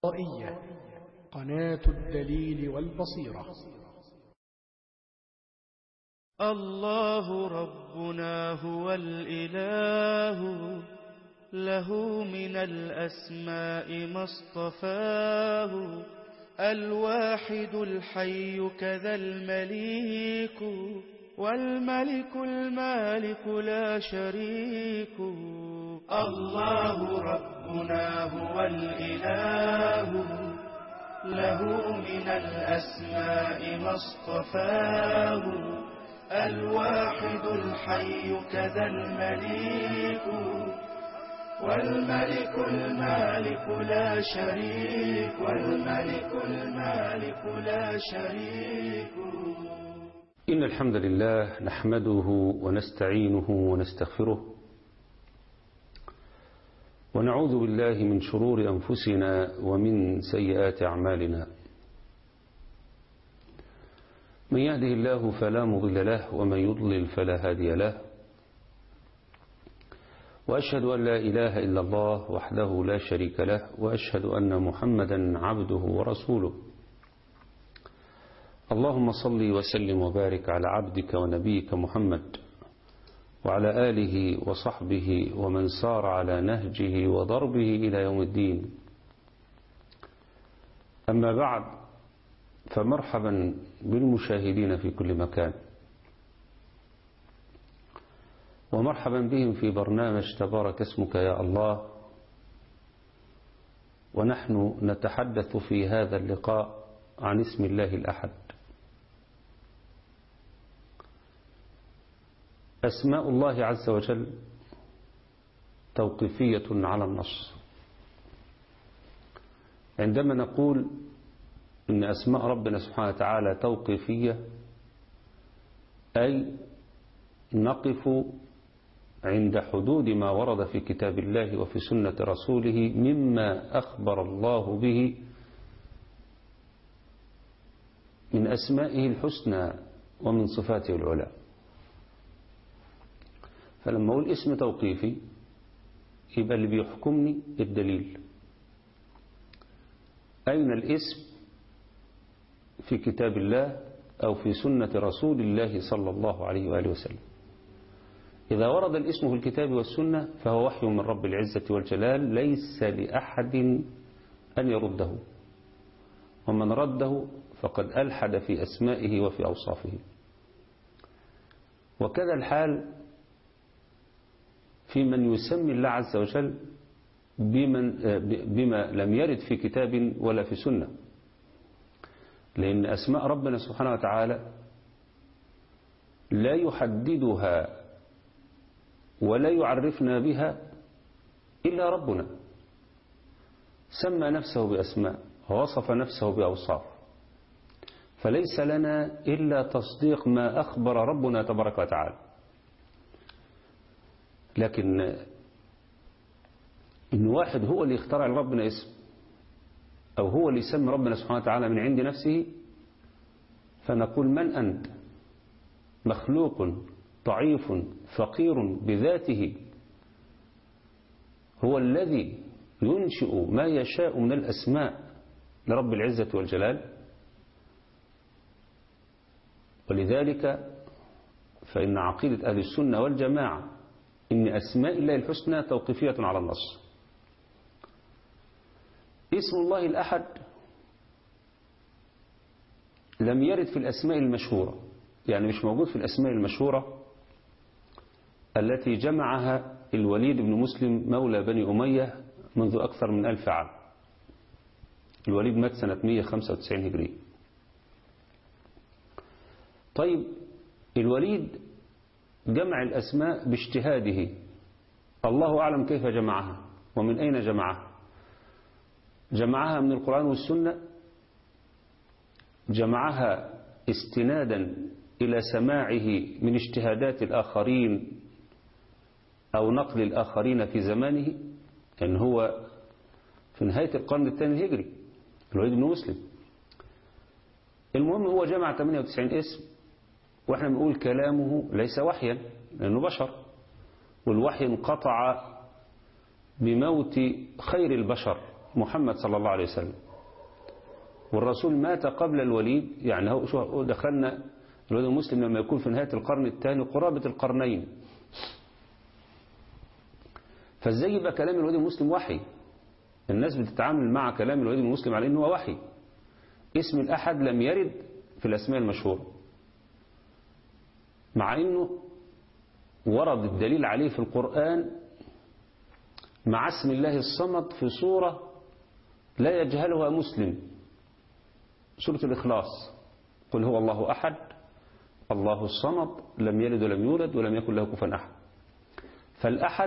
فضائية قناة الدليل والبصيرة الله ربنا هو الإله له من الأسماء ما اصطفاه الواحد الحي كذا المليك والملك المالك لا شريك الله ربنا هو الإله له من الأسماء ما اصطفاه الواحد الحي كذا المليك والملك المالك لا شريك والملك المالك لا شريك إن الحمد لله نحمده ونستعينه ونستغفره ونعوذ بالله من شرور أنفسنا ومن سيئات أعمالنا من يهده الله فلا مضل له ومن يضلل فلا هادي له وأشهد أن لا إله إلا الله وحده لا شريك له وأشهد أن محمدا عبده ورسوله اللهم صل وسلم وبارك على عبدك ونبيك محمد وعلى آله وصحبه ومن سار على نهجه وضربه إلى يوم الدين أما بعد فمرحبا بالمشاهدين في كل مكان ومرحبا بهم في برنامج تبارك اسمك يا الله ونحن نتحدث في هذا اللقاء عن اسم الله الأحد أسماء الله عز وجل توقيفية على النص عندما نقول إن أسماء ربنا سبحانه وتعالى توقيفية أي نقف عند حدود ما ورد في كتاب الله وفي سنة رسوله مما أخبر الله به من أسمائه الحسنى ومن صفاته العلى فلما أقول اسم توقيفي يبقى اللي بيحكمني الدليل أين الاسم في كتاب الله أو في سنة رسول الله صلى الله عليه وآله وسلم إذا ورد الاسم في الكتاب والسنة فهو وحي من رب العزة والجلال ليس لأحد أن يرده ومن رده فقد ألحد في أسمائه وفي أوصافه وكذا الحال في من يسمي الله عز وجل بمن بما لم يرد في كتاب ولا في سنة لأن أسماء ربنا سبحانه وتعالى لا يحددها ولا يعرفنا بها إلا ربنا سمى نفسه بأسماء ووصف نفسه بأوصاف فليس لنا إلا تصديق ما أخبر ربنا تبارك وتعالى لكن إن واحد هو اللي اخترع لربنا اسم أو هو اللي يسمي ربنا سبحانه وتعالى من عند نفسه فنقول من أنت مخلوق ضعيف فقير بذاته هو الذي ينشئ ما يشاء من الأسماء لرب العزة والجلال ولذلك فإن عقيدة أهل السنة والجماعة إن أسماء الله الحسنى توقيفية على النص اسم الله الأحد لم يرد في الأسماء المشهورة يعني مش موجود في الأسماء المشهورة التي جمعها الوليد بن مسلم مولى بني أمية منذ أكثر من ألف عام الوليد مات سنة 195 هجري طيب الوليد جمع الأسماء باجتهاده الله أعلم كيف جمعها ومن أين جمعها جمعها من القرآن والسنة جمعها استنادا إلى سماعه من اجتهادات الآخرين أو نقل الآخرين في زمانه أن هو في نهاية القرن الثاني الهجري الوليد بن مسلم المهم هو جمع 98 اسم واحنا بنقول كلامه ليس وحيا لأنه بشر والوحي انقطع بموت خير البشر محمد صلى الله عليه وسلم والرسول مات قبل الوليد يعني هو شو دخلنا الوليد المسلم لما يكون في نهاية القرن الثاني قرابة القرنين فازاي يبقى كلام الوليد المسلم وحي الناس بتتعامل مع كلام الوليد المسلم على انه هو وحي اسم الأحد لم يرد في الأسماء المشهورة مع انه ورد الدليل عليه في القرآن مع اسم الله الصمد في صورة لا يجهلها مسلم سورة الإخلاص قل هو الله أحد الله الصمد لم يلد ولم يولد ولم يكن له كفوا أحد فالأحد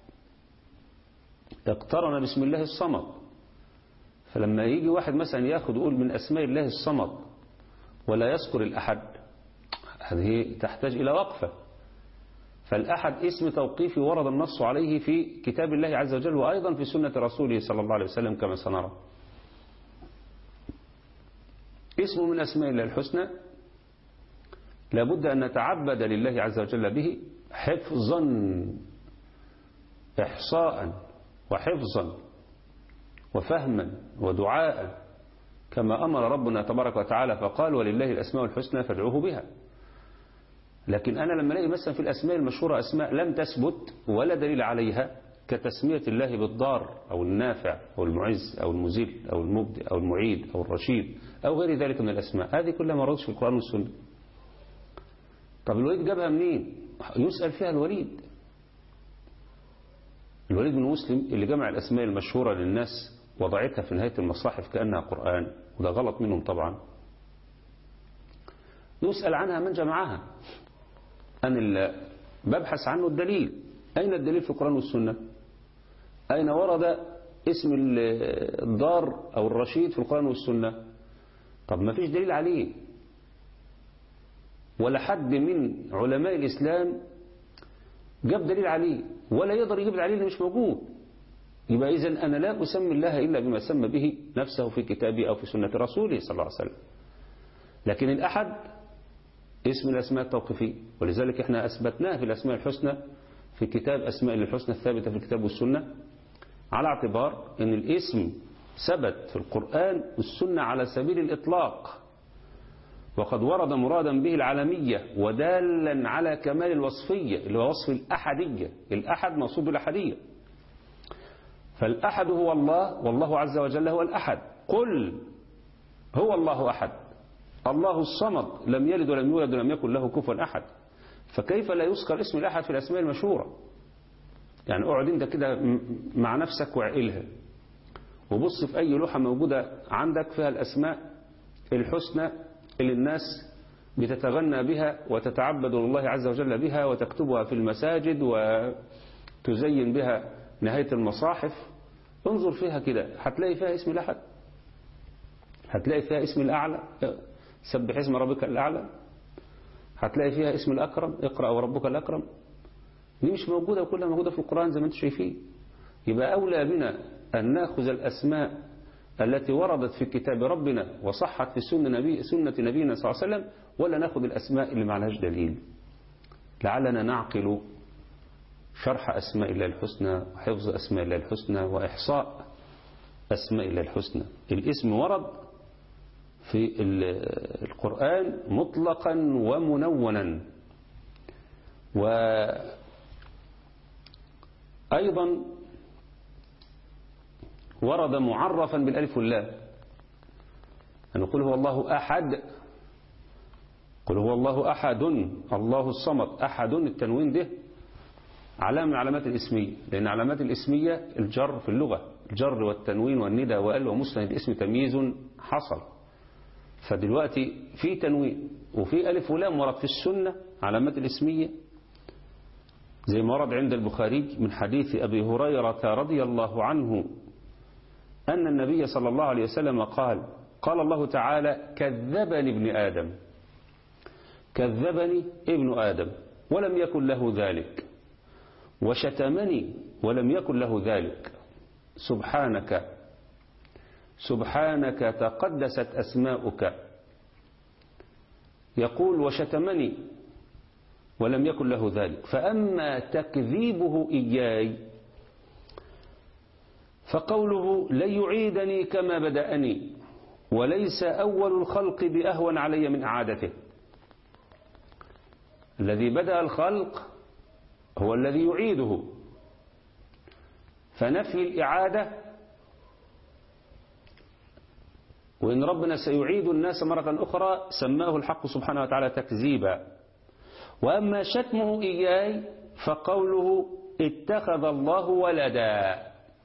اقترن باسم الله الصمد فلما يجي واحد مثلا ياخد يقول من أسماء الله الصمد ولا يذكر الأحد هذه تحتاج إلى وقفة فالأحد اسم توقيفي ورد النص عليه في كتاب الله عز وجل وأيضا في سنة رسوله صلى الله عليه وسلم كما سنرى اسم من أسماء الله الحسنى لابد أن نتعبد لله عز وجل به حفظا إحصاء وحفظا وفهما ودعاء كما أمر ربنا تبارك وتعالى فقال ولله الأسماء الحسنى فادعوه بها لكن أنا لما الاقي مثلا في الأسماء المشهورة أسماء لم تثبت ولا دليل عليها كتسمية الله بالضار أو النافع أو المعز أو المزيل أو المبدئ أو المعيد أو الرشيد أو غير ذلك من الأسماء هذه كلها ما وردتش في القرآن والسنة طب الوليد جابها منين يسأل فيها الوليد الوليد بن مسلم اللي جمع الأسماء المشهورة للناس وضعتها في نهاية المصاحف كأنها قرآن وده غلط منهم طبعا يسأل عنها من جمعها أنا اللي ببحث عنه الدليل أين الدليل في القرآن والسنة أين ورد اسم الدار أو الرشيد في القرآن والسنة طب ما فيش دليل عليه ولا حد من علماء الإسلام جاب دليل عليه ولا يقدر يجيب الدليل اللي مش موجود يبقى إذن أنا لا أسمي الله إلا بما سمى به نفسه في كتابه أو في سنة رسوله صلى الله عليه وسلم لكن الأحد اسم الأسماء التوقيفية ولذلك احنا أثبتناه في الأسماء الحسنى في كتاب أسماء الحسنى الثابتة في الكتاب والسنة على اعتبار أن الاسم ثبت في القرآن والسنة على سبيل الإطلاق وقد ورد مرادا به العالمية ودالا على كمال الوصفية اللي هو وصف الأحدية الأحد موصوف بالأحدية فالأحد هو الله والله عز وجل هو الأحد قل هو الله أحد الله الصمد لم يلد ولم يولد ولم يكن له كفوا أحد فكيف لا يذكر اسم الأحد في الأسماء المشهورة يعني اقعد انت كده مع نفسك وعقلها وبص في أي لوحة موجودة عندك فيها الأسماء الحسنى اللي الناس بتتغنى بها وتتعبد لله عز وجل بها وتكتبها في المساجد وتزين بها نهاية المصاحف انظر فيها كده هتلاقي فيها اسم الأحد هتلاقي فيها اسم الأعلى سبح اسم ربك الأعلى هتلاقي فيها اسم الأكرم اقرأ وربك الأكرم دي مش موجودة وكلها موجودة في القرآن زي ما انتم شايفين يبقى أولى بنا أن نأخذ الأسماء التي وردت في كتاب ربنا وصحت في سنة, نبي سنة نبينا صلى الله عليه وسلم ولا نأخذ الأسماء اللي معلهاش دليل لعلنا نعقل شرح أسماء الله الحسنى وحفظ أسماء الله الحسنى وإحصاء أسماء الله الحسنى الاسم ورد في القرآن مطلقا ومنونا وأيضا ورد معرفا بالألف واللام أن نقول هو الله أحد قل هو الله أحد الله الصمد أحد التنوين ده علامة من علامات الاسمية لأن علامات الاسمية الجر في اللغة الجر والتنوين والندى وقال ومسند الاسم تمييز حصل فدلوقتي في تنوين وفي ألف ولام ورد في السنة علامات الاسمية زي ما ورد عند البخاري من حديث أبي هريرة رضي الله عنه أن النبي صلى الله عليه وسلم قال قال الله تعالى كذبني ابن آدم كذبني ابن آدم ولم يكن له ذلك وشتمني ولم يكن له ذلك سبحانك سبحانك تقدست أسماؤك يقول وشتمني ولم يكن له ذلك فأما تكذيبه إياي فقوله لن يعيدني كما بدأني وليس أول الخلق بأهون علي من إعادته الذي بدأ الخلق هو الذي يعيده فنفي الإعادة وإن ربنا سيعيد الناس مرة أخرى سماه الحق سبحانه وتعالى تكذيبا وأما شتمه إياي فقوله اتخذ الله ولدا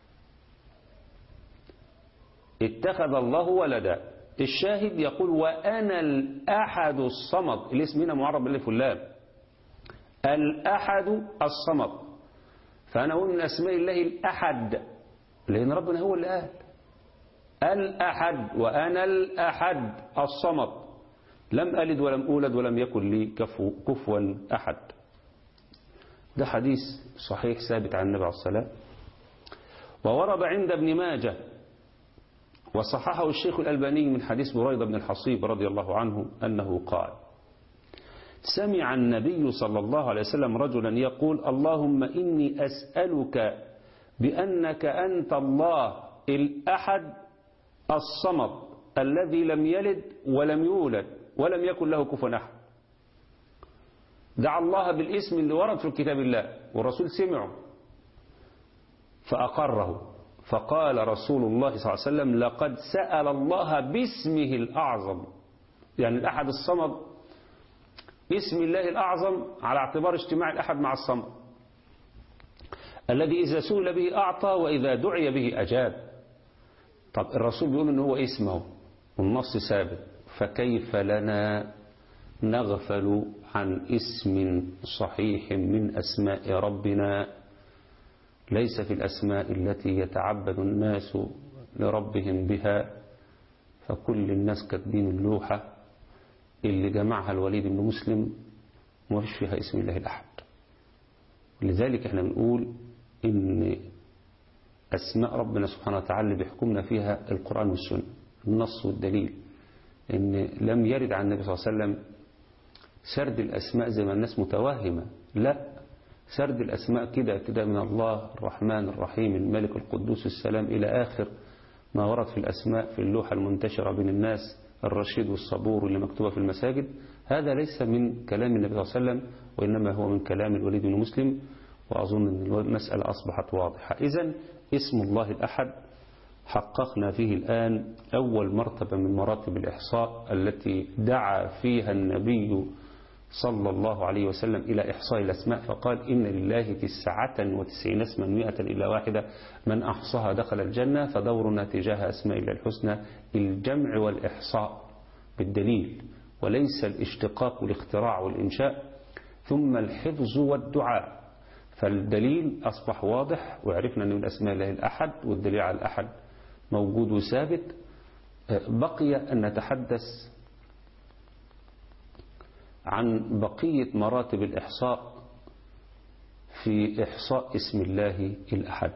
اتخذ الله ولدا الشاهد يقول وأنا الأحد الصمد الاسم هنا معرب بالالف واللام الأحد الصمد فأنا أقول من أسماء الله الأحد لأن ربنا هو اللي قال الأحد وأنا الأحد الصمد لم ألد ولم أولد ولم يكن لي كفو كفوا أحد ده حديث صحيح ثابت عن النبي عليه الصلاة وورد عند ابن ماجه وصححه الشيخ الألباني من حديث بريدة بن الحصيب رضي الله عنه أنه قال سمع النبي صلى الله عليه وسلم رجلا يقول اللهم إني أسألك بأنك أنت الله الأحد الصمد الذي لم يلد ولم يولد ولم يكن له كفوا أحد دعا الله بالاسم اللي ورد في كتاب الله والرسول سمعه فأقره فقال رسول الله صلى الله عليه وسلم لقد سأل الله باسمه الأعظم يعني الأحد الصمد اسم الله الأعظم على اعتبار اجتماع الأحد مع الصمد الذي إذا سئل به أعطى وإذا دعي به أجاب طب الرسول بيقول إن هو اسمه والنص ثابت فكيف لنا نغفل عن اسم صحيح من أسماء ربنا ليس في الأسماء التي يتعبد الناس لربهم بها فكل الناس كاتبين اللوحة اللي جمعها الوليد بن مسلم وما فيش فيها اسم الله الأحد لذلك احنا بنقول ان أسماء ربنا سبحانه وتعالى بيحكمنا فيها القرآن والسنة النص والدليل ان لم يرد عن النبي صلى الله عليه وسلم سرد الأسماء زي ما الناس متوهمة لا سرد الأسماء كده كده من الله الرحمن الرحيم الملك القدوس السلام إلى آخر ما ورد في الأسماء في اللوحة المنتشرة بين الناس الرشيد والصبور اللي مكتوبة في المساجد هذا ليس من كلام النبي صلى الله عليه وسلم وإنما هو من كلام الوليد بن مسلم وأظن أن المسألة أصبحت واضحة إذا اسم الله الأحد حققنا فيه الآن أول مرتبة من مراتب الإحصاء التي دعا فيها النبي صلى الله عليه وسلم إلى إحصاء الأسماء فقال إن لله تسعة وتسعين اسما مئة إلا واحدة من أحصاها دخل الجنة فدورنا تجاه أسماء الله الحسنى الجمع والإحصاء بالدليل وليس الاشتقاق والاختراع والإنشاء ثم الحفظ والدعاء فالدليل أصبح واضح وعرفنا أن من أسماء الله الأحد والدليل على الأحد موجود وثابت بقي أن نتحدث عن بقية مراتب الإحصاء في إحصاء اسم الله الأحد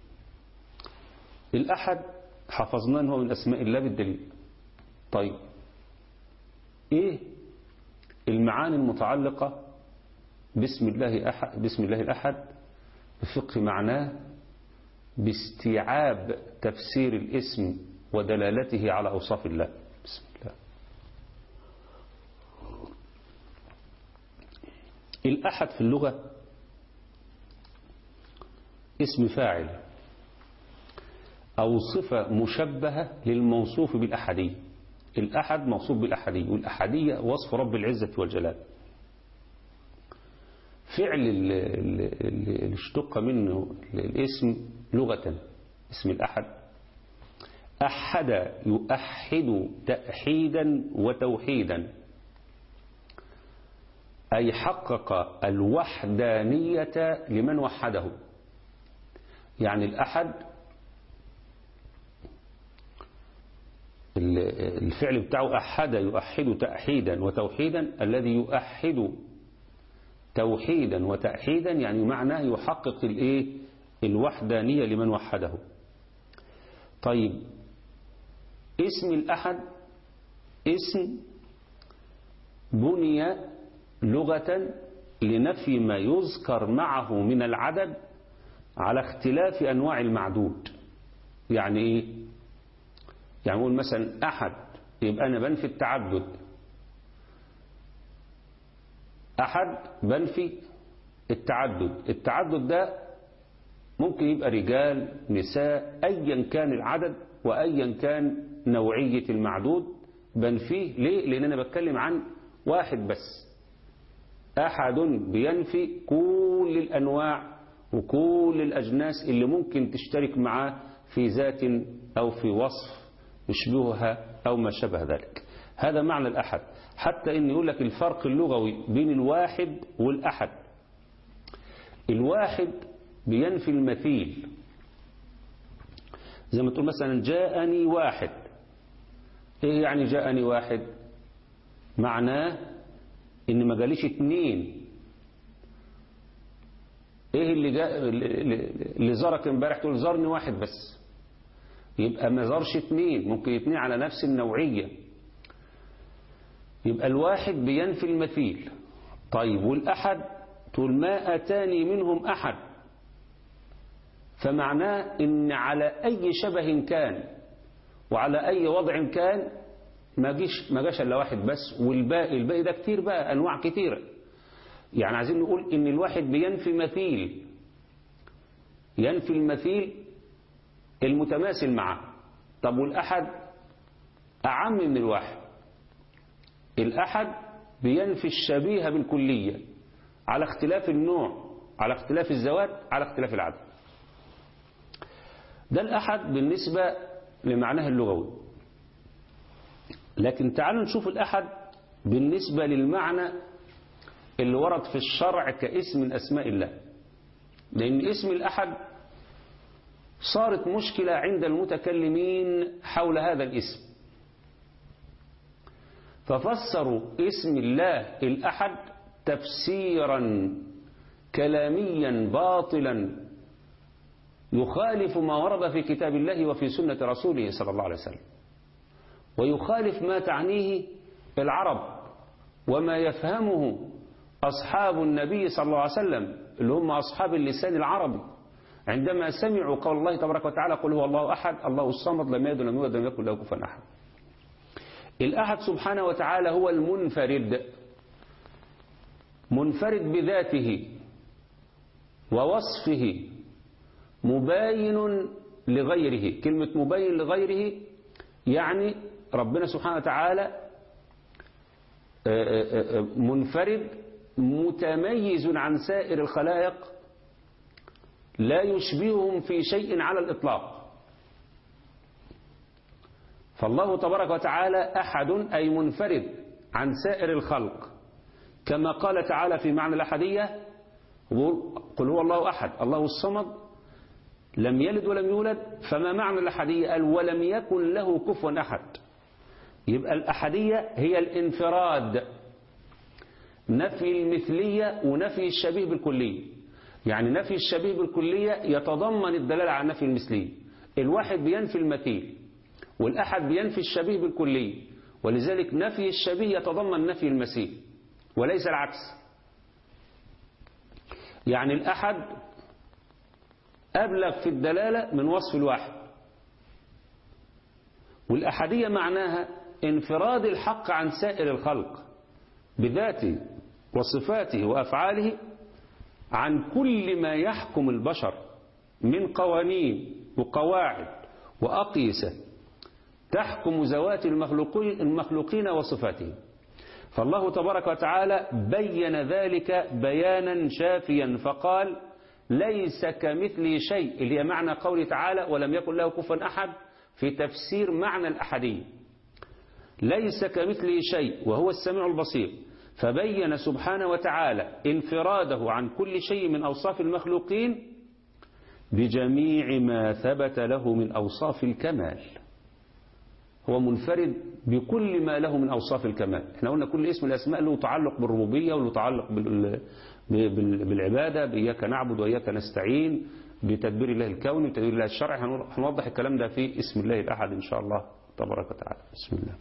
الأحد حفظناه أنه من أسماء الله بالدليل طيب إيه المعاني المتعلقة باسم الله أحد باسم الله الأحد بفقه معناه باستيعاب تفسير الاسم ودلالته على أوصاف الله بسم الله الأحد في اللغة اسم فاعل أو صفة مشبهة للموصوف بالأحدية الأحد موصوف بالأحدية والأحدية وصف رب العزة والجلال فعل اللي اشتق منه الاسم لغة اسم الأحد أحد يؤحد تأحيدا وتوحيدا أي حقق الوحدانية لمن وحده يعني الأحد الفعل بتاعه أحد يؤحد تأحيدا وتوحيدا الذي يؤحد توحيدا وتأحيدا يعني معناه يحقق الايه الوحدانية لمن وحده طيب اسم الأحد اسم بني لغة لنفي ما يذكر معه من العدد على اختلاف أنواع المعدود يعني إيه يعني نقول مثلا أحد يبقى أنا بنفي التعدد أحد بنفي التعدد التعدد ده ممكن يبقى رجال نساء أيا كان العدد وأيا كان نوعية المعدود بنفيه ليه لأن أنا بتكلم عن واحد بس أحد بينفي كل الأنواع وكل الأجناس اللي ممكن تشترك معاه في ذات أو في وصف يشبهها أو ما شابه ذلك هذا معنى الأحد حتى إن يقول لك الفرق اللغوي بين الواحد والأحد الواحد بينفي المثيل زي ما تقول مثلا جاءني واحد ايه يعني جاءني واحد معناه ان ما جاليش اتنين ايه اللي جاء اللي زارك امبارح تقول زارني واحد بس يبقى ما زارش اتنين ممكن اتنين على نفس النوعية يبقى الواحد بينفي المثيل طيب والأحد تقول ما أتاني منهم أحد فمعناه إن على أي شبه كان وعلى أي وضع كان ما جيش ما جاش إلا واحد بس والباقي الباقي ده كتير بقى أنواع كتيرة يعني عايزين نقول إن الواحد بينفي مثيل ينفي المثيل المتماثل معه طب والأحد أعم من الواحد الأحد بينفي الشبيه بالكلية على اختلاف النوع على اختلاف الزوات على اختلاف العدد ده الأحد بالنسبة لمعناه اللغوي لكن تعالوا نشوف الأحد بالنسبة للمعنى اللي ورد في الشرع كاسم من أسماء الله لأن اسم الأحد صارت مشكلة عند المتكلمين حول هذا الاسم ففسروا اسم الله الأحد تفسيرا كلاميا باطلا يخالف ما ورد في كتاب الله وفي سنة رسوله صلى الله عليه وسلم ويخالف ما تعنيه العرب وما يفهمه أصحاب النبي صلى الله عليه وسلم اللي هم أصحاب اللسان العربي عندما سمعوا قول الله تبارك وتعالى قل هو الله أحد الله الصمد لم يلد ولم يولد ولم يكن له كفوا أحد الأحد سبحانه وتعالى هو المنفرد منفرد بذاته ووصفه مباين لغيره كلمة مباين لغيره يعني ربنا سبحانه وتعالى منفرد متميز عن سائر الخلائق لا يشبههم في شيء على الإطلاق فالله تبارك وتعالى أحد أي منفرد عن سائر الخلق كما قال تعالى في معنى الأحدية قل هو الله أحد الله الصمد لم يلد ولم يولد فما معنى الأحدية قال ولم يكن له كفوا أحد يبقى الأحدية هي الانفراد نفي المثلية ونفي الشبيه بالكلية يعني نفي الشبيه بالكلية يتضمن الدلالة على نفي المثلية الواحد بينفي المثيل والأحد بينفي الشبيه بالكلية ولذلك نفي الشبيه يتضمن نفي المثيل وليس العكس يعني الأحد أبلغ في الدلالة من وصف الواحد والأحدية معناها انفراد الحق عن سائر الخلق بذاته وصفاته وأفعاله عن كل ما يحكم البشر من قوانين وقواعد وأقيسة تحكم ذوات المخلوقين, المخلوقين وصفاتهم فالله تبارك وتعالى بين ذلك بيانا شافيا فقال ليس كمثله شيء اللي هي معنى قوله تعالى ولم يكن له كفوا أحد في تفسير معنى الأحدية ليس كمثله شيء وهو السميع البصير فبين سبحانه وتعالى انفراده عن كل شيء من أوصاف المخلوقين بجميع ما ثبت له من أوصاف الكمال هو منفرد بكل ما له من أوصاف الكمال احنا قلنا كل اسم الأسماء له تعلق بالربوبية وله تعلق بال... بالعبادة بإياك نعبد وإياك نستعين بتدبير الله الكوني وتدبير الله الشرعي هنوضح الكلام ده في اسم الله الأحد إن شاء الله تبارك وتعالى بسم الله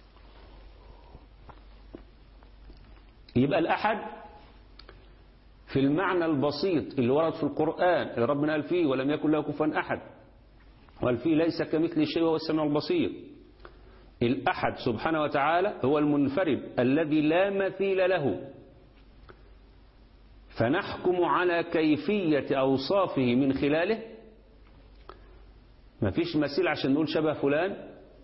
يبقى الأحد في المعنى البسيط اللي ورد في القرآن اللي ربنا قال فيه ولم يكن له كفوا أحد قال فيه ليس كمثل شيء وهو السميع البصير الأحد سبحانه وتعالى هو المنفرد الذي لا مثيل له فنحكم على كيفية أوصافه من خلاله ما فيش مثيل عشان نقول شبه فلان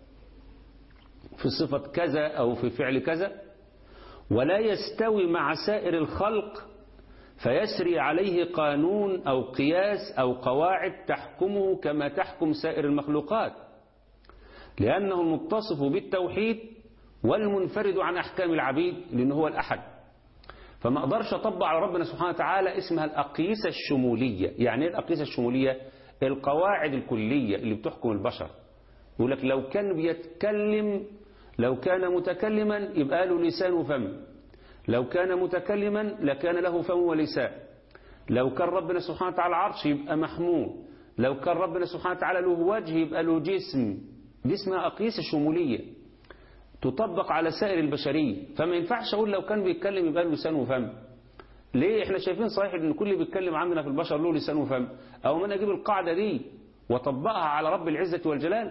في صفة كذا أو في فعل كذا ولا يستوي مع سائر الخلق فيسري عليه قانون أو قياس أو قواعد تحكمه كما تحكم سائر المخلوقات لأنه المتصف بالتوحيد والمنفرد عن أحكام العبيد لأنه هو الأحد فما أقدرش أطبق على ربنا سبحانه وتعالى اسمها الأقيسة الشمولية يعني إيه الأقيسة الشمولية القواعد الكلية اللي بتحكم البشر يقول لك لو كان بيتكلم لو كان متكلما يبقى له لسان وفم لو كان متكلما لكان له فم ولسان لو كان ربنا سبحانه وتعالى عرش يبقى محمود لو كان ربنا سبحانه وتعالى له وجه يبقى له جسم دي اسمها أقيسة شمولية تطبق على سائر البشرية فما ينفعش أقول لو كان بيتكلم يبقى له لسان وفم ليه احنا شايفين صحيح ان كل اللي بيتكلم عندنا في البشر له لسان وفم او من اجيب القاعدة دي واطبقها على رب العزة والجلال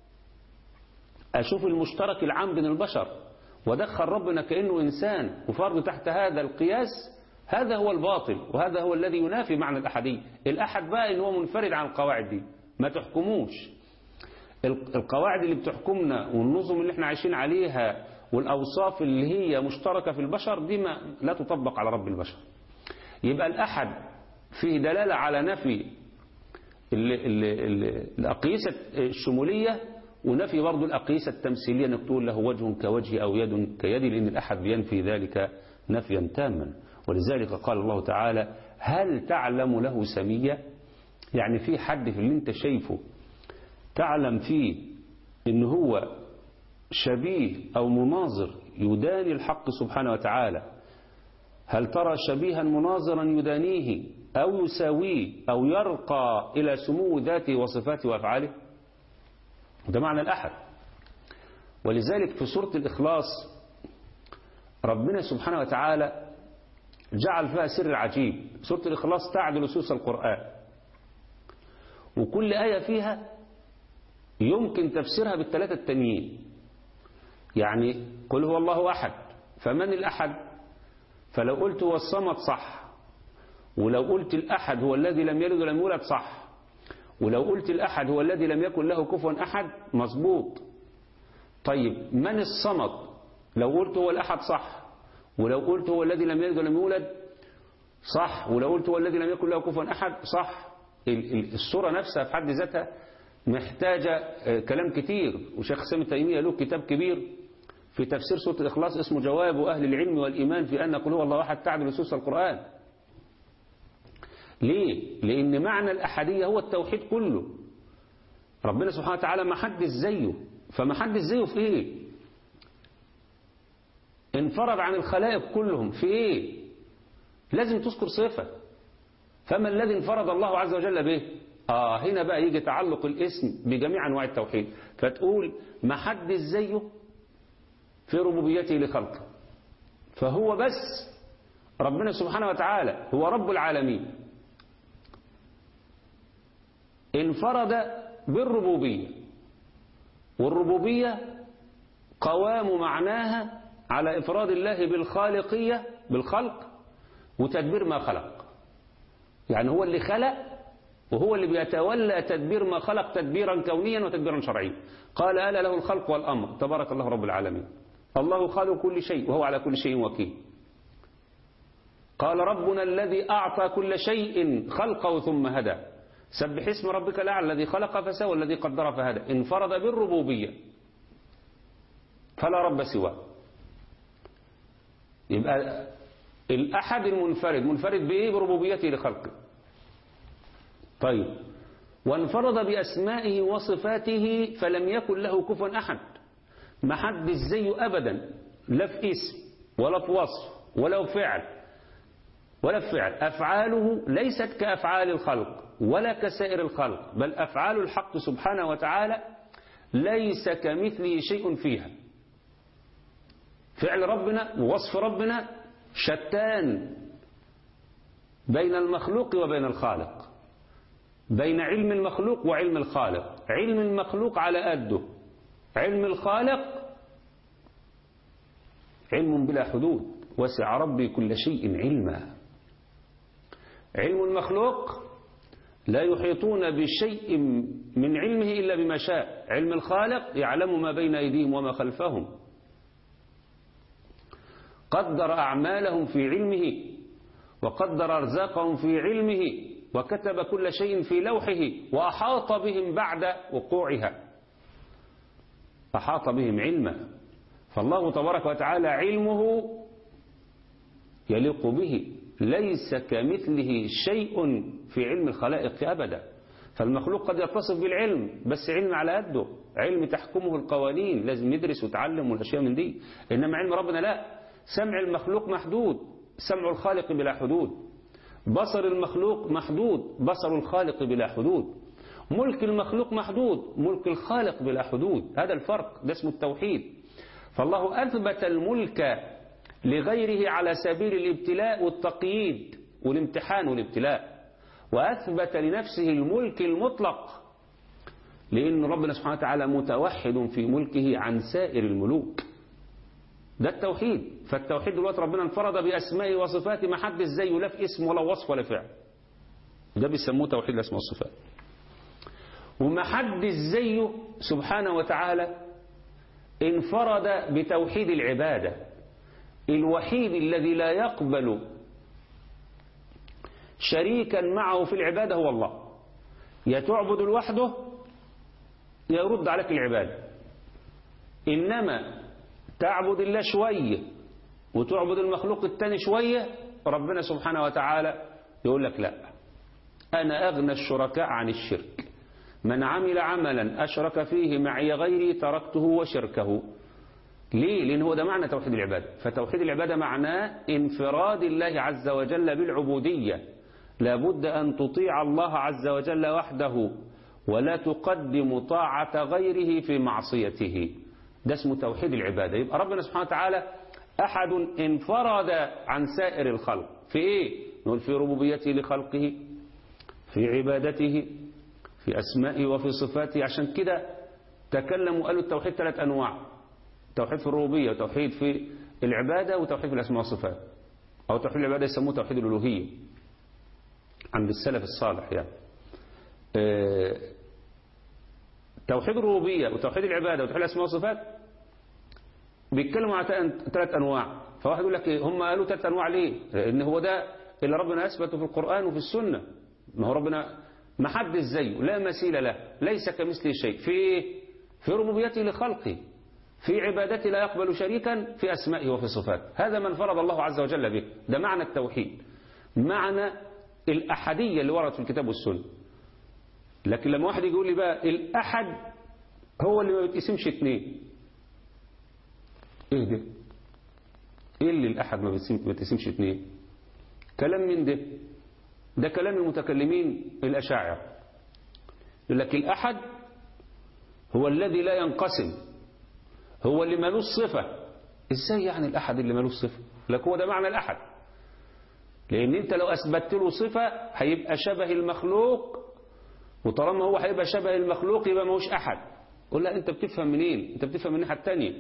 اشوف المشترك العام بين البشر ودخل ربنا كأنه إنسان وفرض تحت هذا القياس هذا هو الباطل وهذا هو الذي ينافي معنى الأحدية الأحد بقى إن هو منفرد عن القواعد دي ما تحكموش القواعد اللي بتحكمنا والنظم اللي احنا عايشين عليها والأوصاف اللي هي مشتركة في البشر دي ما لا تطبق على رب البشر يبقى الأحد فيه دلالة على نفي ال ال ال الأقيسة الشمولية ونفي برضه الأقيسة التمثيلية انك تقول له وجه كوجهي أو يد كيدي لأن الأحد بينفي ذلك نفيا تاما ولذلك قال الله تعالى هل تعلم له سمية يعني في حد في اللي انت شايفه تعلم فيه ان هو شبيه أو مناظر يداني الحق سبحانه وتعالى هل ترى شبيها مناظرا يدانيه أو يساويه أو يرقى إلى سمو ذاته وصفاته وأفعاله ده معنى الأحد ولذلك في سورة الإخلاص ربنا سبحانه وتعالى جعل فيها سر عجيب سورة الإخلاص تعدل سوس القرآن وكل آية فيها يمكن تفسيرها بالثلاثة التانيين يعني قل هو الله أحد فمن الأحد فلو قلت هو الصمد صح ولو قلت الأحد هو الذي لم يلد ولم يولد صح ولو قلت الأحد هو الذي لم يكن له كفوا أحد مظبوط طيب من الصمد لو قلت هو الأحد صح ولو قلت هو الذي لم يلد ولم يولد صح ولو قلت هو الذي لم يكن له كفوا أحد صح الصورة نفسها في حد ذاتها محتاجة كلام كتير وشيخ سامي تيمية له كتاب كبير في تفسير سورة الإخلاص اسمه جواب أهل العلم والإيمان في أن قل هو الله أحد تعدل نصوص القرآن ليه؟ لأن معنى الأحدية هو التوحيد كله ربنا سبحانه وتعالى ما حدش زيه فما حدش زيه في إيه؟ انفرد عن الخلائق كلهم في إيه؟ لازم تذكر صفة فما الذي انفرد الله عز وجل به؟ آه هنا بقى يجي تعلق الاسم بجميع أنواع التوحيد فتقول ما حدش زيه في ربوبيته لخلقه فهو بس ربنا سبحانه وتعالى هو رب العالمين انفرد بالربوبية والربوبية قوام معناها على إفراد الله بالخالقية بالخلق وتدبير ما خلق يعني هو اللي خلق وهو اللي بيتولى تدبير ما خلق تدبيرا كونيا وتدبيرا شرعيا قال ألا له الخلق والأمر تبارك الله رب العالمين الله خالق كل شيء وهو على كل شيء وكيل قال ربنا الذي أعطى كل شيء خلقه ثم هدى سبح اسم ربك الأعلى الذي خلق فسوى الذي قدر فهدى انفرد بالربوبية فلا رب سواه يبقى الأحد المنفرد منفرد بإيه بربوبيته لخلقه طيب وانفرد بأسمائه وصفاته فلم يكن له كفوا أحد ما حد زيه أبدا لا في اسم ولا في وصف ولا في فعل ولا في فعل أفعاله ليست كأفعال الخلق ولا كسائر الخلق بل أفعال الحق سبحانه وتعالى ليس كمثله شيء فيها فعل ربنا ووصف ربنا شتان بين المخلوق وبين الخالق بين علم المخلوق وعلم الخالق علم المخلوق على قده علم الخالق علم بلا حدود وسع ربي كل شيء علما علم المخلوق لا يحيطون بشيء من علمه إلا بما شاء علم الخالق يعلم ما بين أيديهم وما خلفهم قدر أعمالهم في علمه وقدر أرزاقهم في علمه وكتب كل شيء في لوحه وأحاط بهم بعد وقوعها أحاط بهم علما فالله تبارك وتعالى علمه يليق به ليس كمثله شيء في علم الخلائق أبدا فالمخلوق قد يتصف بالعلم بس علم على قده علم تحكمه القوانين لازم يدرس ويتعلم والأشياء من دي إنما علم ربنا لا سمع المخلوق محدود سمع الخالق بلا حدود بصر المخلوق محدود بصر الخالق بلا حدود ملك المخلوق محدود ملك الخالق بلا حدود هذا الفرق ده اسمه التوحيد فالله أثبت الملك لغيره على سبيل الابتلاء والتقييد والامتحان والابتلاء وأثبت لنفسه الملك المطلق لأن ربنا سبحانه وتعالى متوحد في ملكه عن سائر الملوك ده التوحيد فالتوحيد دلوقتي ربنا انفرد بأسمائه وصفاته ما حدش زيه لا في اسم ولا وصف ولا فعل ده بيسموه توحيد الأسماء والصفات وما حدش زيه سبحانه وتعالى انفرد بتوحيد العبادة الوحيد الذي لا يقبل شريكا معه في العبادة هو الله يا تعبد لوحده يا يرد عليك العبادة إنما تعبد الله شوية وتعبد المخلوق التاني شوية ربنا سبحانه وتعالى يقول لك لا أنا أغنى الشركاء عن الشرك من عمل عملا أشرك فيه معي غيري تركته وشركه ليه؟ لأن هو ده معنى توحيد العبادة فتوحيد العبادة معناه انفراد الله عز وجل بالعبودية لابد أن تطيع الله عز وجل وحده ولا تقدم طاعة غيره في معصيته ده اسمه توحيد العبادة يبقى ربنا سبحانه وتعالى أحد انفرد عن سائر الخلق في إيه؟ نقول في ربوبيته لخلقه في عبادته في أسمائه وفي صفاته عشان كده تكلموا قالوا التوحيد ثلاث أنواع توحيد في الربوبية وتوحيد في العبادة وتوحيد في الأسماء والصفات أو توحيد العبادة يسموه توحيد الألوهية عند السلف الصالح يعني اه توحيد الربوبية وتوحيد العبادة وتوحيد الأسماء والصفات بيتكلموا عن ثلاث أنواع فواحد يقول لك هم قالوا ثلاث أنواع ليه لأن هو ده اللي ربنا أثبته في القرآن وفي السنة ما هو ربنا ما حد زيه لا مثيل له ليس كمثله شيء في في ربوبيته لخلقه في عبادته لا يقبل شريكا في أسمائه وفي صفاته هذا من فرض الله عز وجل به ده معنى التوحيد معنى الأحدية اللي وردت في الكتاب والسنة لكن لما واحد يقول لي بقى الأحد هو اللي ما بيتقسمش اتنين ايه ده ايه اللي الأحد ما بيتقسمش اتنين كلام من ده ده كلام المتكلمين الأشاعرة يقول لك الأحد هو الذي لا ينقسم هو اللي ملوش صفة ازاي يعني الأحد اللي ملوش صفة لك هو ده معنى الأحد لأن أنت لو أثبتت له صفة هيبقى شبه المخلوق وطالما هو هيبقى شبه المخلوق يبقى ماهوش أحد قول لا أنت بتفهم منين أنت بتفهم من الناحية التانية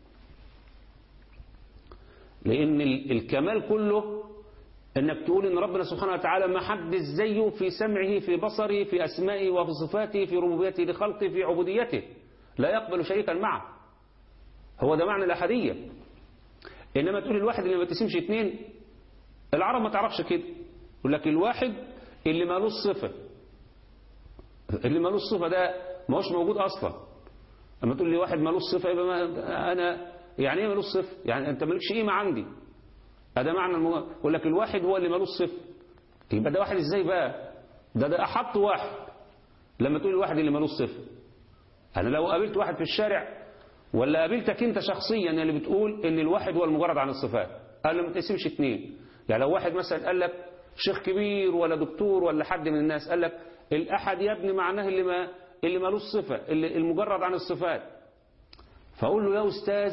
لأن الكمال كله انك تقول ان ربنا سبحانه وتعالى ما حد زيه في سمعه في بصره في اسمائه وفي صفاته في ربوبيته لخلقه في عبوديته لا يقبل شريكا معه هو ده معنى الاحديه انما تقول الواحد اللي ما بتسمش اتنين العرب ما تعرفش كده يقول لك الواحد اللي مالوش صفه اللي مالوش صفه ده ما هوش موجود اصلا اما تقول لي واحد مالوش صفه يبقى ما انا يعني ايه مالوش صفه يعني انت مالكش قيمه عندي هذا معنى المو... يقول لك الواحد هو اللي مالوش صفر يبقى ده واحد ازاي بقى ده ده احط واحد لما تقول الواحد اللي مالوش صفر انا لو قابلت واحد في الشارع ولا قابلتك انت شخصيا اللي بتقول ان الواحد هو المجرد عن الصفات قال ما تقسمش اتنين يعني لو واحد مثلا قال لك شيخ كبير ولا دكتور ولا حد من الناس قال لك الاحد يا ابني معناه اللي ما اللي مالوش صفه اللي المجرد عن الصفات فاقول له يا استاذ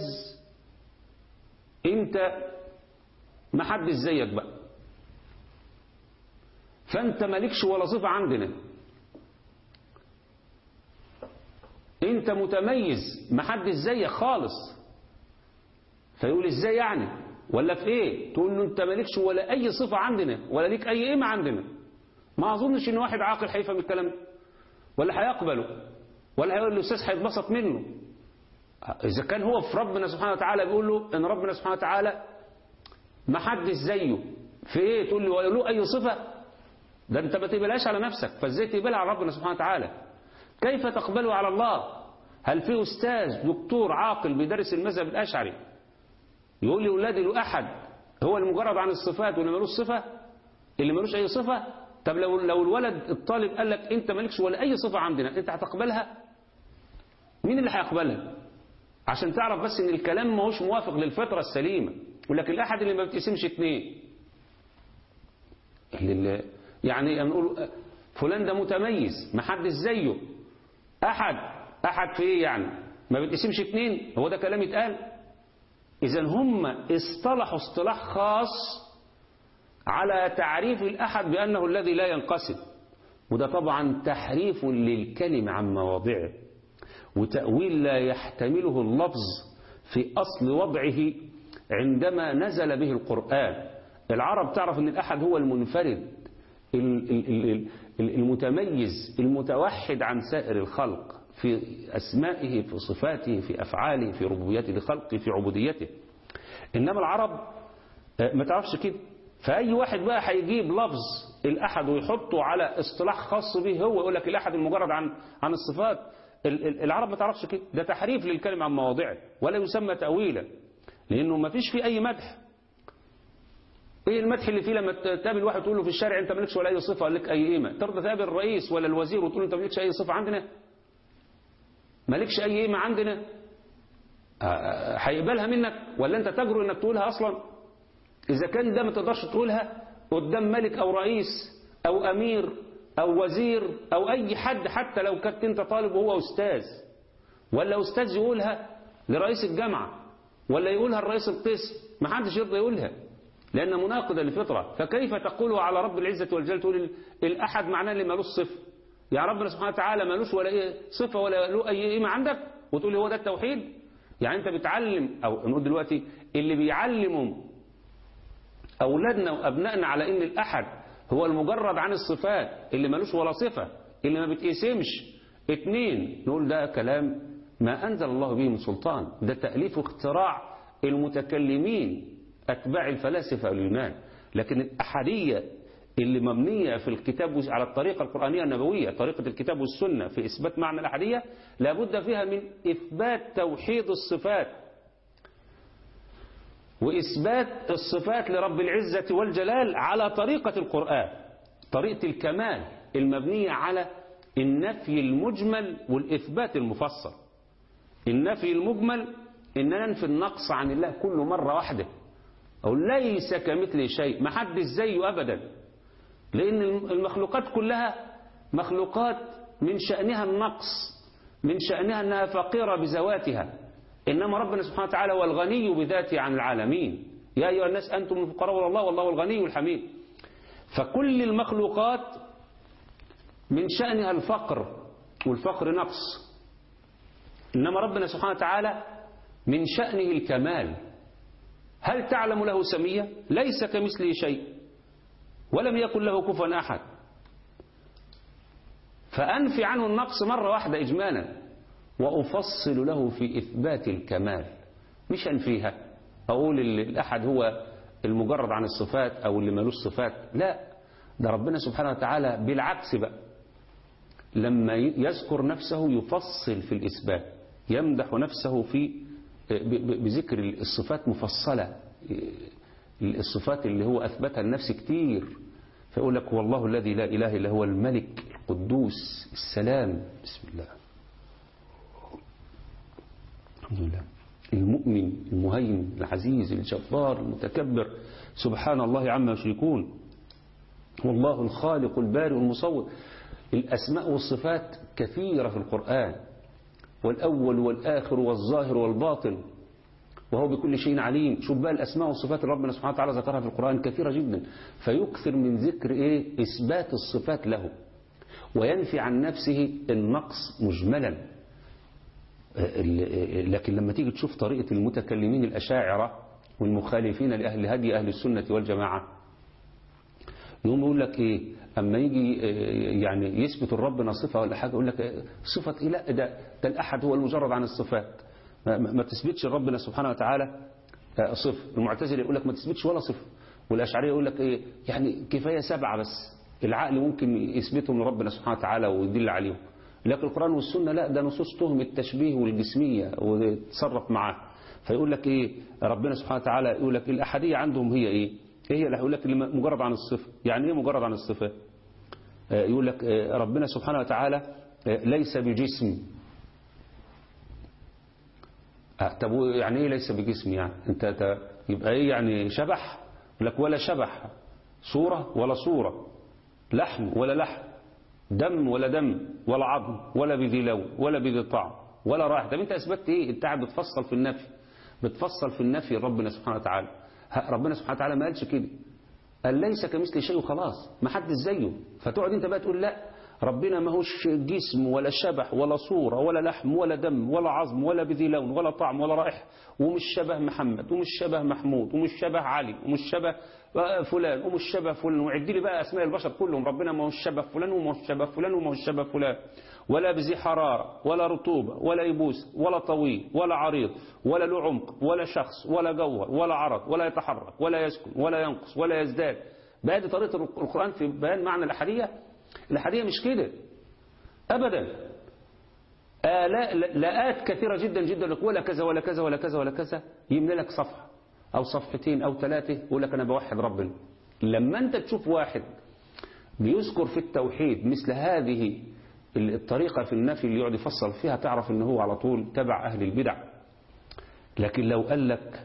انت ما حدش زيك بقى فانت مالكش ولا صفة عندنا انت متميز محدش زيك خالص فيقول ازاي يعني ولا في ايه تقول له انت مالكش ولا اي صفة عندنا ولا ليك اي قيمة عندنا ما اظنش ان واحد عاقل هيفهم الكلام ده ولا هيقبله ولا هيقول الاستاذ هيتبسط منه اذا كان هو في ربنا سبحانه وتعالى بيقول له ان ربنا سبحانه وتعالى ما حدش زيه في ايه تقول له ولا له اي صفة ده انت ما تقبلهاش على نفسك فازاي تقبلها على ربنا سبحانه وتعالى كيف تقبله على الله هل في استاذ دكتور عاقل بيدرس المذهب الاشعري يقول لي ولادي له احد هو المجرد عن الصفات واللي ملوش صفة اللي ملوش اي صفة طب لو لو الولد الطالب قال لك انت مالكش ولا اي صفة عندنا انت هتقبلها مين اللي هيقبلها عشان تعرف بس ان الكلام ما هوش موافق للفطرة السليمة يقول لك الاحد اللي ما بتقسمش اتنين اللي يعني نقول فلان ده متميز ما حدش زيه احد احد في ايه يعني ما بتقسمش اتنين هو ده كلام يتقال اذا هم اصطلحوا اصطلاح خاص على تعريف الأحد بأنه الذي لا ينقسم وده طبعا تحريف للكلمة عن مواضعه وتأويل لا يحتمله اللفظ في أصل وضعه عندما نزل به القرآن العرب تعرف أن الأحد هو المنفرد المتميز المتوحد عن سائر الخلق في أسمائه في صفاته في أفعاله في ربوبيته لخلقه في عبوديته إنما العرب ما تعرفش كده فأي واحد بقى هيجيب لفظ الأحد ويحطه على اصطلاح خاص به هو يقول لك الأحد المجرد عن عن الصفات العرب ما تعرفش كده ده تحريف للكلمة عن مواضعه ولا يسمى تأويلا لأنه ما فيش فيه أي مدح ايه المدح اللي فيه لما تقابل واحد تقول له في الشارع انت مالكش ولا اي صفه ولا لك اي قيمه ترضى تقابل الرئيس ولا الوزير وتقول له انت مالكش اي صفه عندنا مالكش اي قيمه عندنا هيقبلها منك ولا انت تجرؤ انك تقولها اصلا إذا كان ده ما تقدرش تقولها قدام ملك أو رئيس أو أمير أو وزير أو أي حد حتى لو كنت أنت طالب وهو أستاذ ولا أستاذ يقولها لرئيس الجامعة ولا يقولها الرئيس القسم ما حدش يرضى يقولها لأنها مناقضة للفطرة فكيف تقول على رب العزة والجلال تقول الأحد معناه اللي مالوش صفة يا ربنا سبحانه وتعالى مالوش ولا إيه صفة ولا له أي قيمة عندك وتقول هو ده التوحيد يعني أنت بتعلم أو نقول دلوقتي اللي بيعلموا أولادنا وأبنائنا على إن الأحد هو المجرد عن الصفات اللي ملوش ولا صفة اللي ما بتقسمش اتنين نقول ده كلام ما أنزل الله به من سلطان ده تأليف واختراع المتكلمين أتباع الفلاسفة اليونان لكن الأحدية اللي مبنية في الكتاب على الطريقة القرآنية النبوية طريقة الكتاب والسنة في إثبات معنى الأحدية لابد فيها من إثبات توحيد الصفات وإثبات الصفات لرب العزة والجلال على طريقة القرآن طريقة الكمال المبنية على النفي المجمل والإثبات المفصل النفي المجمل إن ننفي النقص عن الله كل مرة واحدة أو ليس كمثل شيء ما حد زيه أبدا لأن المخلوقات كلها مخلوقات من شأنها النقص من شأنها أنها فقيرة بذواتها إنما ربنا سبحانه وتعالى هو الغني بذاته عن العالمين يا أيها الناس أنتم الفقراء إلى الله والله الغني الحميد فكل المخلوقات من شأنها الفقر والفقر نقص إنما ربنا سبحانه وتعالى من شأنه الكمال هل تعلم له سمية ليس كمثله شيء ولم يكن له كفوا أحد فأنفي عنه النقص مرة واحدة إجمالا وأفصل له في إثبات الكمال مش أنفيها أقول الأحد هو المجرد عن الصفات أو اللي ملوش صفات لا ده ربنا سبحانه وتعالى بالعكس بقى لما يذكر نفسه يفصل في الإثبات يمدح نفسه في بذكر الصفات مفصلة الصفات اللي هو أثبتها لنفسه كتير فيقول لك والله الذي لا إله إلا هو الملك القدوس السلام بسم الله الحمد لله المؤمن المهيمن العزيز الجبار المتكبر سبحان الله عما يشركون والله الخالق البارئ المصور الأسماء والصفات كثيرة في القرآن والأول والآخر والظاهر والباطن وهو بكل شيء عليم شوف بقى الأسماء والصفات اللي ربنا سبحانه وتعالى ذكرها في القرآن كثيرة جدا فيكثر من ذكر إيه إثبات الصفات له وينفي عن نفسه النقص مجملا لكن لما تيجي تشوف طريقة المتكلمين الأشاعرة والمخالفين لأهل هدي أهل السنة والجماعة يقوم يقول لك إيه أما يجي يعني يثبت ربنا صفة ولا حاجة يقول لك صفة إيه لا ده, ده الأحد هو المجرد عن الصفات ما, ما تثبتش ربنا سبحانه وتعالى صفة المعتزلة يقول لك ما تثبتش ولا صفة والأشعرية يقول لك إيه يعني كفاية سبعة بس العقل ممكن يثبتهم لربنا سبحانه وتعالى ويدل عليهم لكن القرآن والسنة لا ده نصوص تهم التشبيه والجسمية وتصرف معاه فيقول لك ايه ربنا سبحانه وتعالى يقول لك الأحدية عندهم هي ايه ايه اللي هيقول لك مجرد عن الصفة يعني ايه مجرد عن الصفة يقول لك ربنا سبحانه وتعالى ليس بجسم طب يعني ايه ليس بجسم يعني انت يبقى ايه يعني شبح لك ولا شبح صورة ولا صورة لحم ولا لحم دم ولا دم ولا عظم ولا بذي لون ولا بذي طعم ولا رائحة طب انت اثبتت ايه انت قاعد بتفصل في النفي بتفصل في النفي ربنا سبحانه وتعالى ربنا سبحانه وتعالى ما قالش كده قال ليس كمثل شيء وخلاص ما حدش زيه فتقعد انت بقى تقول لا ربنا ما هوش جسم ولا شبح ولا صورة ولا لحم ولا دم ولا عظم ولا بذي لون ولا طعم ولا رائحة ومش شبه محمد ومش شبه محمود ومش شبه علي ومش شبه فلان ومش شبه فلان وعد لي بقى اسماء البشر كلهم ربنا ما هوش شبه فلان وما هوش شبه فلان وما هوش شبه فلان ولا بذي حرارة ولا رطوبة ولا يبوس ولا طويل ولا عريض ولا له عمق ولا شخص ولا جوهر ولا عرض ولا يتحرك ولا يسكن ولا ينقص ولا يزداد بقى دي طريقة القرآن في بيان معنى الأحادية الأحادية مش كده أبدا آلاء لاءات كثيرة جدا جدا لك ولا كذا ولا كذا ولا كذا ولا كذا يملى لك صفحة أو صفحتين أو ثلاثة يقول لك أنا بوحد ربنا لما أنت تشوف واحد بيذكر في التوحيد مثل هذه الطريقة في النفي اللي يقعد يفصل فيها تعرف ان هو على طول تبع أهل البدع لكن لو قال لك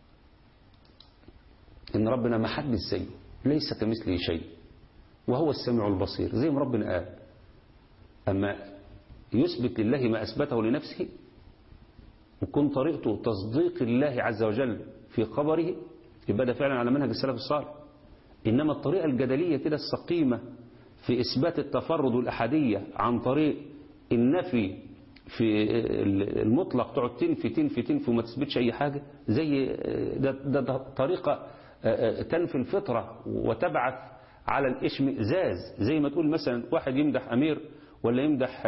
ان ربنا ما حد زيه ليس كمثله شيء وهو السميع البصير زي ما ربنا قال أما يثبت لله ما أثبته لنفسه وكن طريقته تصديق الله عز وجل في خبره يبقى ده فعلا على منهج السلف الصالح إنما الطريقة الجدلية كده السقيمة في إثبات التفرد والأحادية عن طريق النفي في المطلق تقعد تنفي تنفي تنفي وما تثبتش أي حاجة زي ده, ده, ده طريقة تنفي الفطرة وتبعث على الاشمئزاز زي ما تقول مثلا واحد يمدح أمير ولا يمدح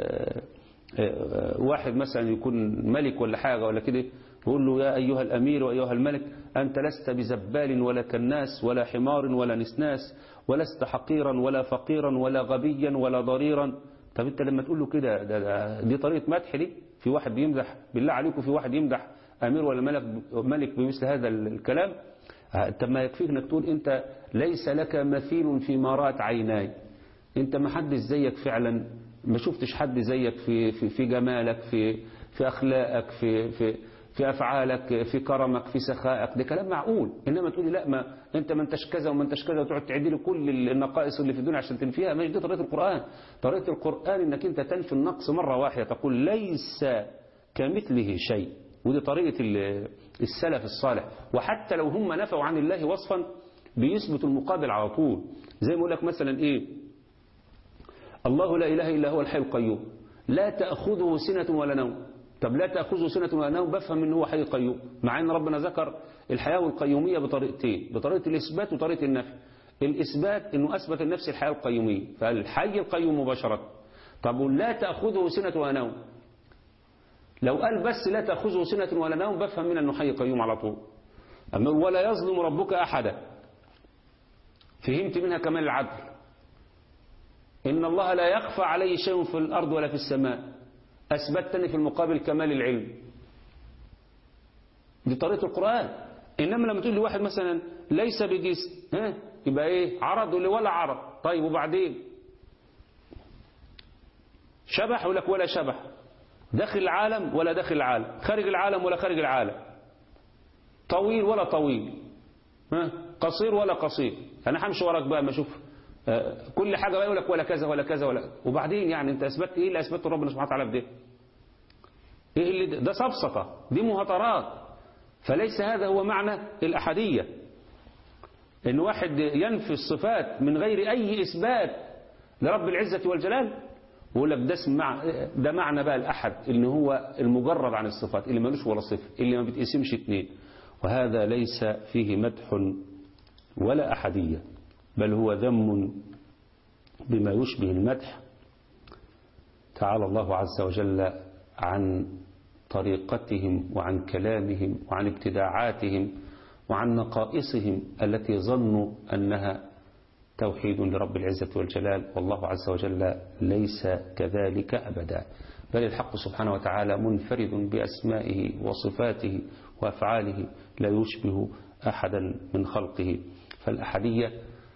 واحد مثلا يكون ملك ولا حاجة ولا كده يقول له يا أيها الأمير وأيها الملك أنت لست بزبال ولا كناس ولا حمار ولا نسناس ولست حقيرا ولا فقيرا ولا غبيا ولا ضريرا طب انت لما تقول له كده ده ده دي طريقة مدح دي في واحد بيمدح بالله عليكم في واحد يمدح أمير ولا ملك ملك بمثل هذا الكلام طب ما يكفيك انك تقول انت ليس لك مثيل في مرات عيناي انت ما حدش زيك فعلا ما شفتش حد زيك في في في جمالك في في اخلاقك في في في افعالك في كرمك في سخائك ده كلام معقول انما تقولي لا ما انت ما انتش كذا وما انتش كذا وتقعد تعدي لي كل النقائص اللي في الدنيا عشان تنفيها مش دي طريقه القران طريقه القران انك انت تنفي النقص مره واحده تقول ليس كمثله شيء ودي طريقه السلف الصالح وحتى لو هم نفوا عن الله وصفا بيثبتوا المقابل على طول زي ما يقول لك مثلا ايه الله لا اله الا هو الحي القيوم لا تاخذه سنه ولا نوم طب لا تأخذه سنة ولا نوم بفهم ان هو حي قيوم مع ان ربنا ذكر الحياة والقيومية بطريقتين بطريقة الإثبات وطريقة النفي الإثبات انه أثبت النفس الحياة القيومية فالحي القيوم مباشرة طب لا تأخذه سنة ولا نوم لو قال بس لا تأخذه سنة ولا نوم بفهم من انه حي قيوم على طول أما ولا يظلم ربك أحدا فهمت منها كمال العدل إن الله لا يخفى عليه شيء في الأرض ولا في السماء أثبتني في المقابل كمال العلم دي طريقة القرآن إنما لما تقول لي واحد مثلا ليس بجسم ها يبقى إيه عرض ولا ولا عرض طيب وبعدين شبح لك ولا شبح داخل العالم ولا داخل العالم خارج العالم ولا خارج العالم طويل ولا طويل ها قصير ولا قصير أنا همشي وراك بقى ما أشوف كل حاجة بقى يقول لك ولا كذا ولا كذا ولا وبعدين يعني انت اثبتت ايه اللي اثبته ربنا سبحانه وتعالى بده ايه اللي ده, ده سفسطة دي مهاترات فليس هذا هو معنى الأحدية ان واحد ينفي الصفات من غير اي اثبات لرب العزة والجلال بيقول لك ده اسم مع ده معنى بقى الأحد إن هو المجرد عن الصفات اللي ملوش ولا صفة اللي ما بتقسمش اتنين وهذا ليس فيه مدح ولا أحدية بل هو ذم بما يشبه المدح تعالى الله عز وجل عن طريقتهم وعن كلامهم وعن ابتداعاتهم وعن نقائصهم التي ظنوا أنها توحيد لرب العزة والجلال والله عز وجل ليس كذلك أبدا بل الحق سبحانه وتعالى منفرد بأسمائه وصفاته وأفعاله لا يشبه أحدا من خلقه فالأحدية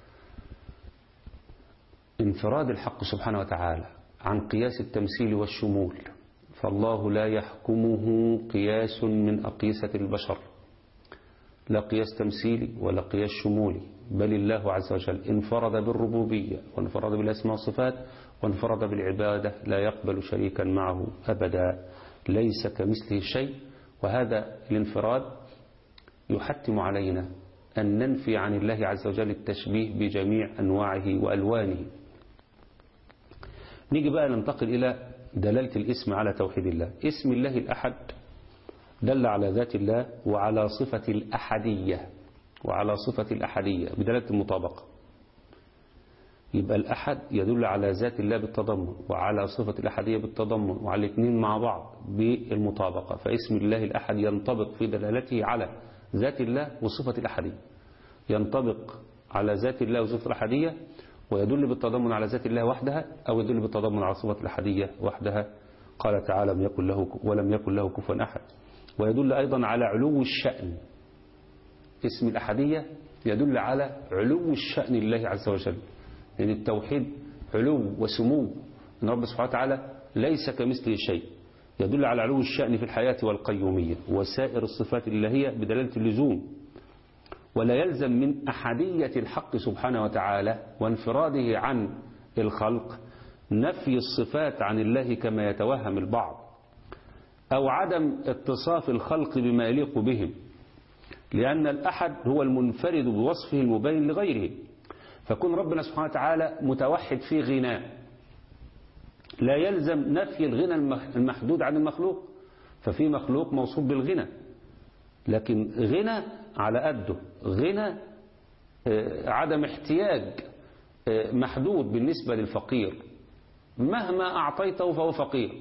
انفراد الحق سبحانه وتعالى عن قياس التمثيل والشمول فالله لا يحكمه قياس من أقيسة البشر لا قياس تمثيلي ولا قياس شمولي بل الله عز وجل انفرد بالربوبية وانفرد بالأسماء والصفات وانفرد بالعبادة لا يقبل شريكا معه أبدا ليس كمثله شيء وهذا الانفراد يحتم علينا أن ننفي عن الله عز وجل التشبيه بجميع أنواعه وألوانه نيجي بقى ننتقل إلى دلالة الاسم على توحيد الله اسم الله الأحد دل على ذات الله وعلى صفة الأحدية وعلى صفة الأحدية بدلالة المطابقة يبقى الأحد يدل على ذات الله بالتضمن وعلى صفة الأحدية بالتضمن وعلى الاثنين مع بعض بالمطابقة فاسم الله الأحد ينطبق في دلالته على ذات الله وصفة الأحدية ينطبق على ذات الله وصفة الأحدية ويدل بالتضمن على ذات الله وحدها أو يدل بالتضمن على صفة الأحدية وحدها قال تعالى لم يكن له ولم يكن له كفوا أحد ويدل أيضا على علو الشأن اسم الأحدية يدل على علو الشأن لله عز وجل لأن يعني التوحيد علو وسمو أن رب سبحانه وتعالى ليس كمثله شيء يدل على علو الشأن في الحياة والقيومية وسائر الصفات الإلهية بدلالة اللزوم ولا يلزم من أحدية الحق سبحانه وتعالى وانفراده عن الخلق نفي الصفات عن الله كما يتوهم البعض أو عدم اتصاف الخلق بما يليق بهم لأن الأحد هو المنفرد بوصفه المبين لغيره فكون ربنا سبحانه وتعالى متوحد في غناء لا يلزم نفي الغنى المحدود عن المخلوق ففي مخلوق موصوف بالغنى لكن غنى على قده غنى عدم احتياج محدود بالنسبة للفقير مهما أعطيته فهو فقير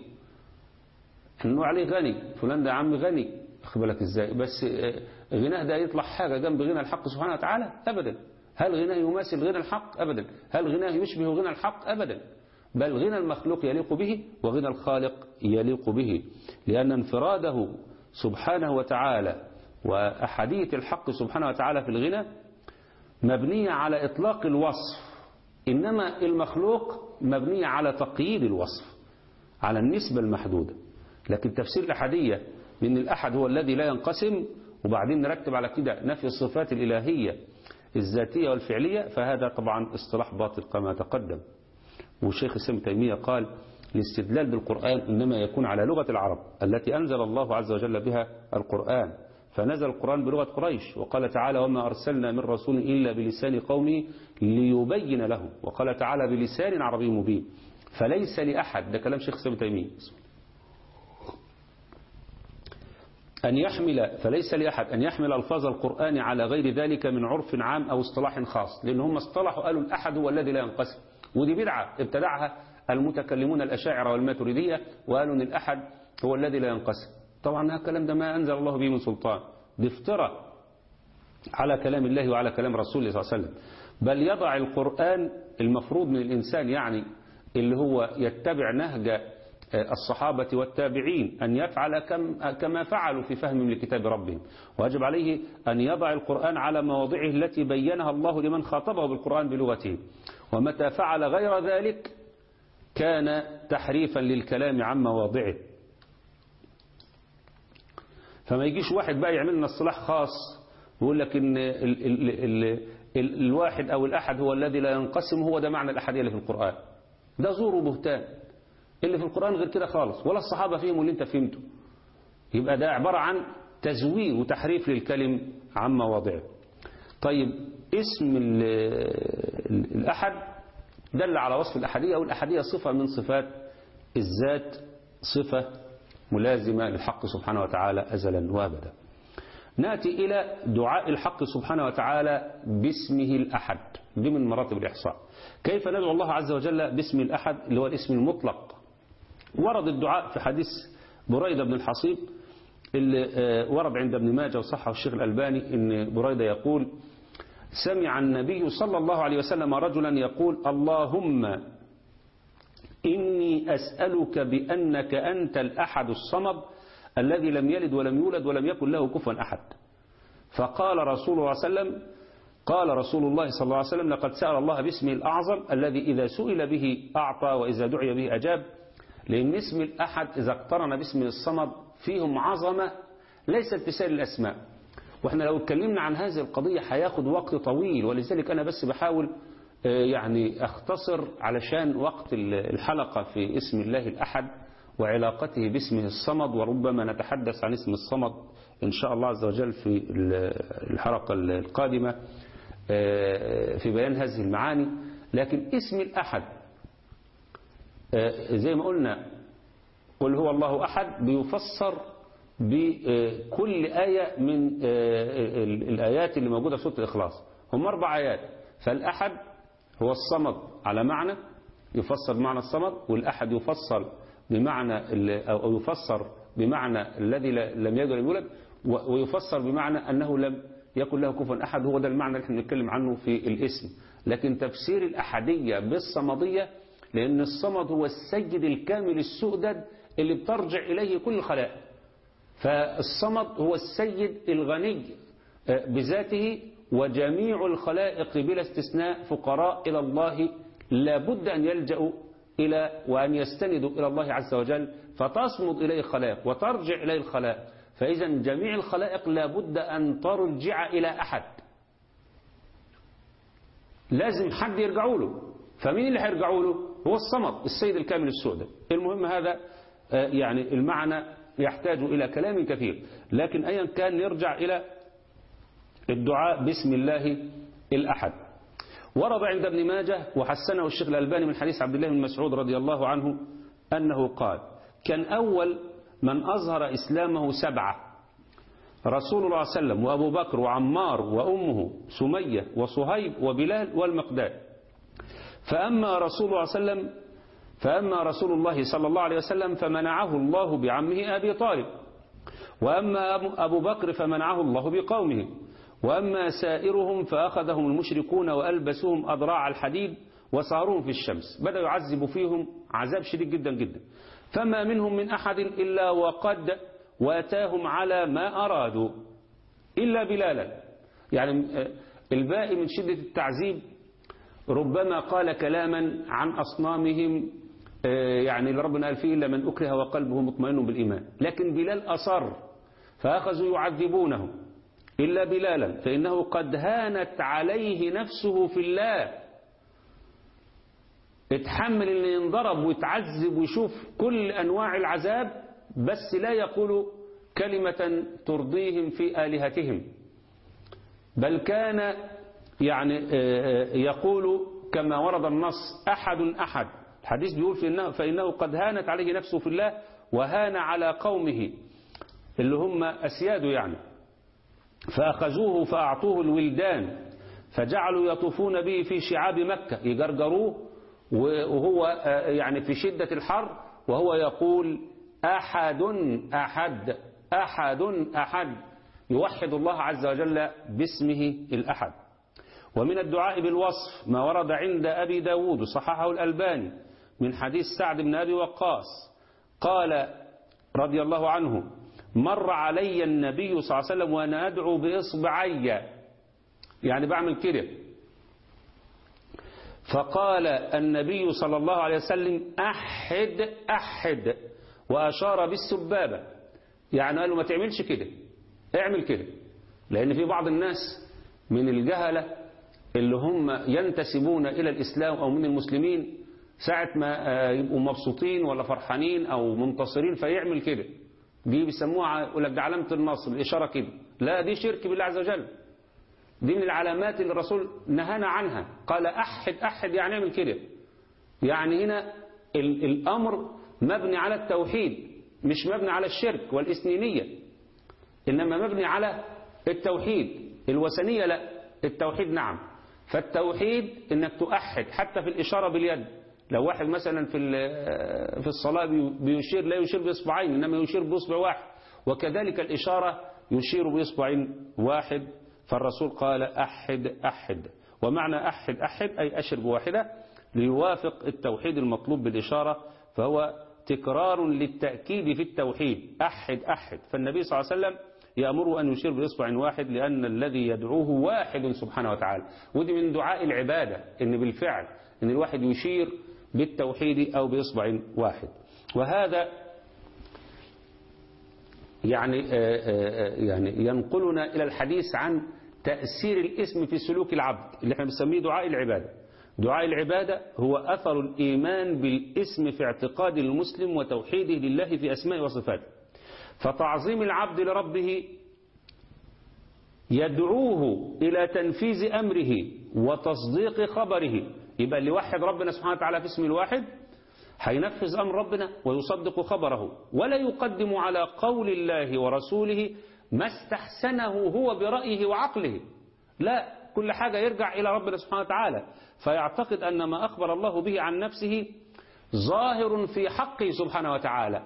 انه عليه غني فلان ده عم غني بالك ازاي بس غناه ده يطلع حاجة جنب غنى الحق سبحانه وتعالى أبدا هل غناه يماثل غنى الحق أبدا هل غناه يشبه غنى الحق أبدا بل غنى المخلوق يليق به وغنى الخالق يليق به لأن انفراده سبحانه وتعالى وأحدية الحق سبحانه وتعالى في الغنى مبنية على إطلاق الوصف إنما المخلوق مبنية على تقييد الوصف على النسبة المحدودة لكن تفسير الأحدية من الأحد هو الذي لا ينقسم وبعدين نرتب على كده نفي الصفات الإلهية الذاتية والفعلية فهذا طبعا اصطلاح باطل كما تقدم والشيخ السلام تيمية قال الاستدلال بالقرآن إنما يكون على لغة العرب التي أنزل الله عز وجل بها القرآن فنزل القرآن بلغة قريش وقال تعالى وما أرسلنا من رسول إلا بلسان قومه ليبين له وقال تعالى بلسان عربي مبين فليس لأحد ده كلام شيخ السلام تيمية أن يحمل فليس لأحد أن يحمل ألفاظ القرآن على غير ذلك من عرف عام أو اصطلاح خاص لأن هم اصطلحوا قالوا الأحد هو الذي لا ينقسم ودي بدعة ابتدعها المتكلمون الأشاعرة والماتريدية وقالوا أن الأحد هو الذي لا ينقسم طبعا هذا الكلام ده ما أنزل الله به من سلطان دي افترى على كلام الله وعلى كلام رسوله صلى الله عليه وسلم بل يضع القرآن المفروض من الإنسان يعني اللي هو يتبع نهج الصحابة والتابعين أن يفعل كم كما فعلوا في فهم لكتاب ربهم ويجب عليه أن يضع القرآن على مواضعه التي بينها الله لمن خاطبه بالقرآن بلغته ومتى فعل غير ذلك كان تحريفا للكلام عن مواضعه فما يجيش واحد بقى يعمل لنا اصطلاح خاص ويقول لك ان ال ال ال ال الواحد او الاحد هو الذي لا ينقسم هو ده معنى الاحاديه اللي في القران ده زور وبهتان اللي في القران غير كده خالص ولا الصحابه فهموا اللي انت فهمته يبقى ده عباره عن تزوير وتحريف للكلم عن مواضعه طيب اسم الاحد دل على وصف الاحاديه والاحاديه صفه من صفات الذات صفة ملازمة للحق سبحانه وتعالى أزلا وابدا نأتي إلى دعاء الحق سبحانه وتعالى باسمه الأحد دي من مراتب الإحصاء كيف ندعو الله عز وجل باسم الأحد اللي هو الاسم المطلق ورد الدعاء في حديث بريدة بن الحصيب اللي ورد عند ابن ماجه وصحه الشيخ الألباني ان بريدة يقول سمع النبي صلى الله عليه وسلم رجلا يقول اللهم إني أسألك بأنك أنت الأحد الصمد الذي لم يلد ولم يولد ولم يكن له كفوا أحد فقال رسول الله صلى الله عليه وسلم قال رسول الله صلى الله عليه وسلم لقد سأل الله باسمه الأعظم الذي إذا سئل به أعطى وإذا دعي به أجاب لأن اسم الأحد إذا اقترن باسم الصمد فيهم عظمة ليست بسائر الأسماء واحنا لو اتكلمنا عن هذه القضية هياخد وقت طويل ولذلك أنا بس بحاول يعني أختصر علشان وقت الحلقة في اسم الله الأحد وعلاقته باسمه الصمد وربما نتحدث عن اسم الصمد إن شاء الله عز وجل في الحلقة القادمة في بيان هذه المعاني لكن اسم الأحد زي ما قلنا قل هو الله أحد بيفسر بكل آية من الآيات اللي موجودة في سورة الإخلاص هم أربع آيات فالأحد هو الصمد على معنى يفسر بمعنى الصمد والأحد يفسر بمعنى أو يفسر بمعنى الذي لم يلد ولم يولد ويفسر بمعنى أنه لم يكن له كفوا أحد هو ده المعنى اللي احنا بنتكلم عنه في الاسم لكن تفسير الأحدية بالصمدية لأن الصمد هو السيد الكامل السؤدد اللي بترجع إليه كل الخلائق فالصمد هو السيد الغني بذاته وجميع الخلائق بلا استثناء فقراء إلى الله لابد أن يلجأوا إلى وأن يستندوا إلى الله عز وجل فتصمد إليه الخلائق وترجع إليه الخلائق فإذا جميع الخلائق لابد أن ترجع إلى أحد لازم حد يرجعوا له فمين اللي هيرجعوا له هو الصمد السيد الكامل السؤدد المهم هذا يعني المعنى يحتاج إلى كلام كثير لكن أيا كان نرجع إلى الدعاء باسم الله الأحد ورد عند ابن ماجه وحسنه الشيخ الألباني من حديث عبد الله بن مسعود رضي الله عنه أنه قال كان أول من أظهر إسلامه سبعة رسول الله صلى الله عليه وسلم وأبو بكر وعمار وأمه سمية وصهيب وبلال والمقداد فأما رسول الله صلى الله عليه وسلم فأما رسول الله صلى الله عليه وسلم فمنعه الله بعمه أبي طالب وأما أبو بكر فمنعه الله بقومه وأما سائرهم فأخذهم المشركون وألبسوهم أضراع الحديد وصاروهم في الشمس بدأوا يعذبوا فيهم عذاب شديد جدا جدا فما منهم من أحد إلا وقد واتاهم على ما أرادوا إلا بلالا يعني الباقي من شدة التعذيب ربما قال كلاما عن أصنامهم يعني اللي ربنا قال فيه إلا من أكره وقلبه مطمئن بالإيمان لكن بلال أصر فأخذوا يعذبونه إلا بلالا فإنه قد هانت عليه نفسه في الله اتحمل ان ينضرب ويتعذب ويشوف كل أنواع العذاب بس لا يقول كلمة ترضيهم في آلهتهم بل كان يعني يقول كما ورد النص أحد أحد الحديث بيقول فإنه, فإنه قد هانت عليه نفسه في الله وهان على قومه اللي هم أسياده يعني فأخذوه فأعطوه الولدان فجعلوا يطوفون به في شعاب مكة يجرجروه وهو يعني في شدة الحر وهو يقول أحد أحد أحد أحد يوحد الله عز وجل باسمه الأحد ومن الدعاء بالوصف ما ورد عند أبي داود صححه الألباني من حديث سعد بن أبي وقاص قال رضي الله عنه مر علي النبي صلى الله عليه وسلم وأنا أدعو بإصبعي يعني بعمل كده فقال النبي صلى الله عليه وسلم أحد أحد وأشار بالسبابة يعني قال له ما تعملش كده اعمل كده لأن في بعض الناس من الجهلة اللي هم ينتسبون إلى الإسلام أو من المسلمين ساعة ما يبقوا مبسوطين ولا فرحانين أو منتصرين فيعمل كده دي بيسموها يقول لك ده علامة النصر الإشارة كده لا دي شرك بالله عز وجل دي من العلامات اللي الرسول نهانا عنها قال أحد أحد يعني اعمل كده يعني هنا الأمر مبني على التوحيد مش مبني على الشرك والإثنينية إنما مبني على التوحيد الوثنية لا التوحيد نعم فالتوحيد إنك تؤحد حتى في الإشارة باليد لو واحد مثلا في في الصلاة بيشير لا يشير بإصبعين إنما يشير بإصبع واحد وكذلك الإشارة يشير بإصبع واحد فالرسول قال أحد أحد ومعنى أحد أحد أي أشر بواحدة ليوافق التوحيد المطلوب بالإشارة فهو تكرار للتأكيد في التوحيد أحد أحد فالنبي صلى الله عليه وسلم يأمره أن يشير بإصبع واحد لأن الذي يدعوه واحد سبحانه وتعالى ودي من دعاء العبادة إن بالفعل إن الواحد يشير بالتوحيد أو بإصبع واحد وهذا يعني يعني ينقلنا إلى الحديث عن تأثير الاسم في سلوك العبد اللي احنا بنسميه دعاء العبادة دعاء العبادة هو أثر الإيمان بالاسم في اعتقاد المسلم وتوحيده لله في أسماء وصفاته فتعظيم العبد لربه يدعوه إلى تنفيذ أمره وتصديق خبره يبقى اللي يوحد ربنا سبحانه وتعالى في اسم الواحد هينفذ أمر ربنا ويصدق خبره ولا يقدم على قول الله ورسوله ما استحسنه هو برأيه وعقله لا كل حاجة يرجع إلى ربنا سبحانه وتعالى فيعتقد أن ما أخبر الله به عن نفسه ظاهر في حقه سبحانه وتعالى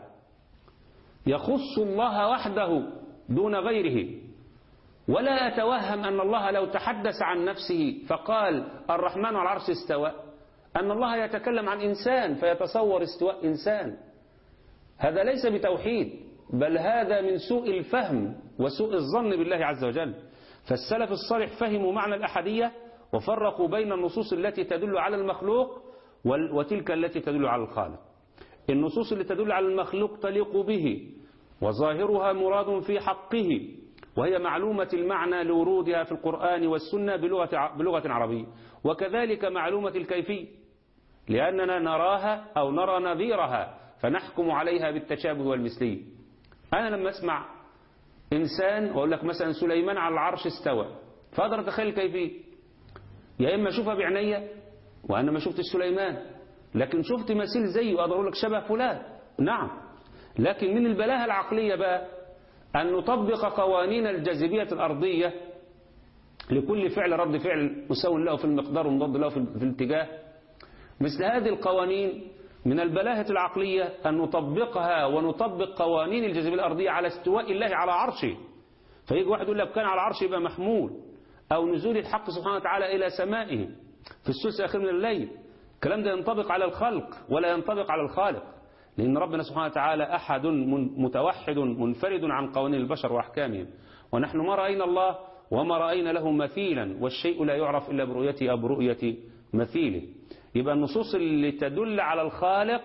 يخص الله وحده دون غيره ولا يتوهم أن الله لو تحدث عن نفسه فقال الرحمن على العرش استوى أن الله يتكلم عن إنسان فيتصور استواء إنسان هذا ليس بتوحيد بل هذا من سوء الفهم وسوء الظن بالله عز وجل فالسلف الصالح فهموا معنى الأحدية وفرقوا بين النصوص التي تدل على المخلوق وتلك التي تدل على الخالق النصوص التي تدل على المخلوق تليق به وظاهرها مراد في حقه وهي معلومة المعنى لورودها في القرآن والسنة بلغة, بلغة عربية وكذلك معلومة الكيفية لأننا نراها أو نرى نظيرها فنحكم عليها بالتشابه والمثلية أنا لما أسمع إنسان وأقول لك مثلا سليمان على العرش استوى فأقدر أتخيل الكيفية يا إما أشوفها بعينيا وأنا ما شفت سليمان لكن شفت مثيل زيه أقدر أقول لك شبه فلان نعم لكن من البلاهة العقلية بقى أن نطبق قوانين الجاذبية الأرضية لكل فعل رد فعل مساو له في المقدار ومضاد له في الاتجاه مثل هذه القوانين من البلاهة العقلية أن نطبقها ونطبق قوانين الجاذبية الأرضية على استواء الله على عرشه فيجي واحد يقول لك كان على العرش يبقى محمول أو نزول الحق سبحانه وتعالى إلى سمائه في الثلث الأخير من الليل الكلام ده ينطبق على الخلق ولا ينطبق على الخالق لأن ربنا سبحانه وتعالى أحد متوحد منفرد عن قوانين البشر وأحكامهم ونحن ما رأينا الله وما رأينا له مثيلا والشيء لا يعرف إلا برؤيته أو برؤية مثيله يبقى النصوص اللي تدل على الخالق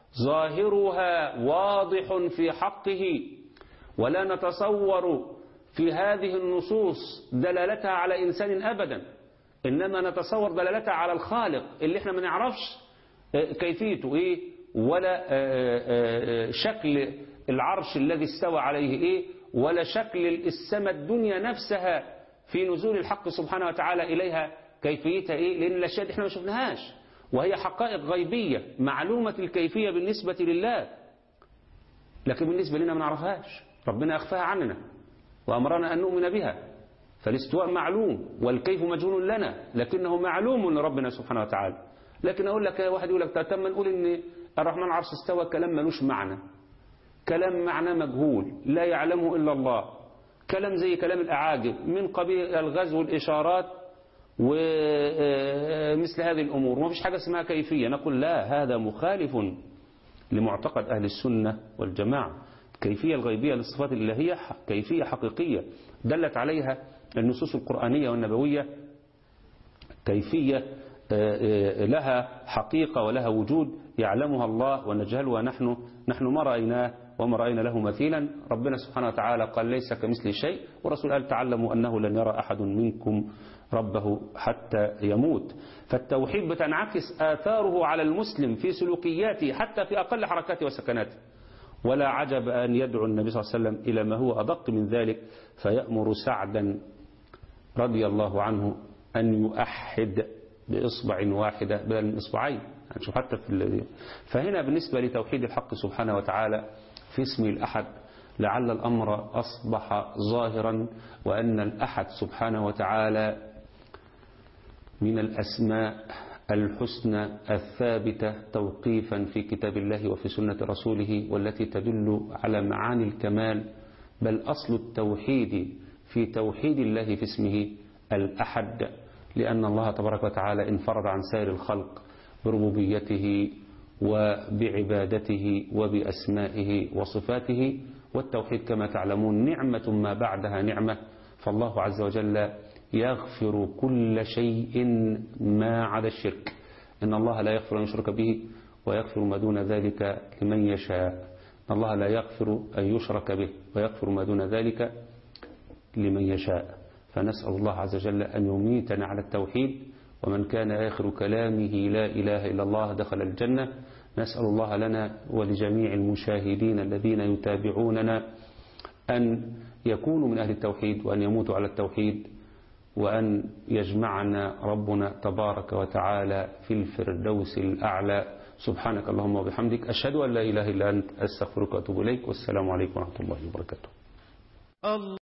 ظاهرها واضح في حقه ولا نتصور في هذه النصوص دلالتها على إنسان أبدا إنما نتصور دلالتها على الخالق اللي احنا ما نعرفش كيفيته إيه ولا شكل العرش الذي استوى عليه إيه ولا شكل السماء الدنيا نفسها في نزول الحق سبحانه وتعالى إليها كيفيتها إيه لأن الأشياء دي احنا ما شفناهاش وهي حقائق غيبية معلومة الكيفية بالنسبة لله لكن بالنسبة لنا ما نعرفهاش ربنا أخفاها عننا وأمرنا أن نؤمن بها فالاستواء معلوم والكيف مجهول لنا لكنه معلوم لربنا سبحانه وتعالى لكن أقول لك واحد يقول لك تم نقول إن الرحمن عرش استوى كلام ملوش معنى كلام معنى مجهول لا يعلمه إلا الله كلام زي كلام الأعاجب من قبيل الغزو والإشارات ومثل هذه الأمور وما فيش حاجة اسمها كيفية نقول لا هذا مخالف لمعتقد أهل السنة والجماعة الكيفية الغيبية للصفات الإلهية كيفية حقيقية دلت عليها النصوص القرآنية والنبوية كيفية لها حقيقة ولها وجود يعلمها الله ونجهلها نحن نحن ما رأيناه وما رأينا له مثيلا ربنا سبحانه وتعالى قال ليس كمثل شيء ورسول قال تعلموا أنه لن يرى أحد منكم ربه حتى يموت فالتوحيد بتنعكس آثاره على المسلم في سلوكياته حتى في أقل حركاته وسكناته ولا عجب أن يدعو النبي صلى الله عليه وسلم إلى ما هو أدق من ذلك فيأمر سعدا رضي الله عنه أن يؤحد بإصبع واحدة بدل من إصبعين هنشوف حتى في ال- فهنا بالنسبة لتوحيد الحق سبحانه وتعالى في اسم الأحد لعل الأمر أصبح ظاهرا وأن الأحد سبحانه وتعالى من الأسماء الحسنى الثابتة توقيفا في كتاب الله وفي سنة رسوله والتي تدل على معاني الكمال بل أصل التوحيد في توحيد الله في اسمه الأحد لأن الله تبارك وتعالى انفرد عن سائر الخلق بربوبيته وبعبادته وبأسمائه وصفاته والتوحيد كما تعلمون نعمة ما بعدها نعمة فالله عز وجل يغفر كل شيء ما عدا الشرك إن الله لا يغفر أن يشرك به ويغفر ما دون ذلك لمن يشاء إن الله لا يغفر أن يشرك به ويغفر ما دون ذلك لمن يشاء فنسأل الله عز وجل أن يميتنا على التوحيد ومن كان آخر كلامه لا إله إلا الله دخل الجنة نسأل الله لنا ولجميع المشاهدين الذين يتابعوننا أن يكونوا من أهل التوحيد وأن يموتوا على التوحيد وأن يجمعنا ربنا تبارك وتعالى في الفردوس الأعلى سبحانك اللهم وبحمدك أشهد أن لا إله إلا أنت أستغفرك وأتوب إليك والسلام عليكم ورحمة الله وبركاته الله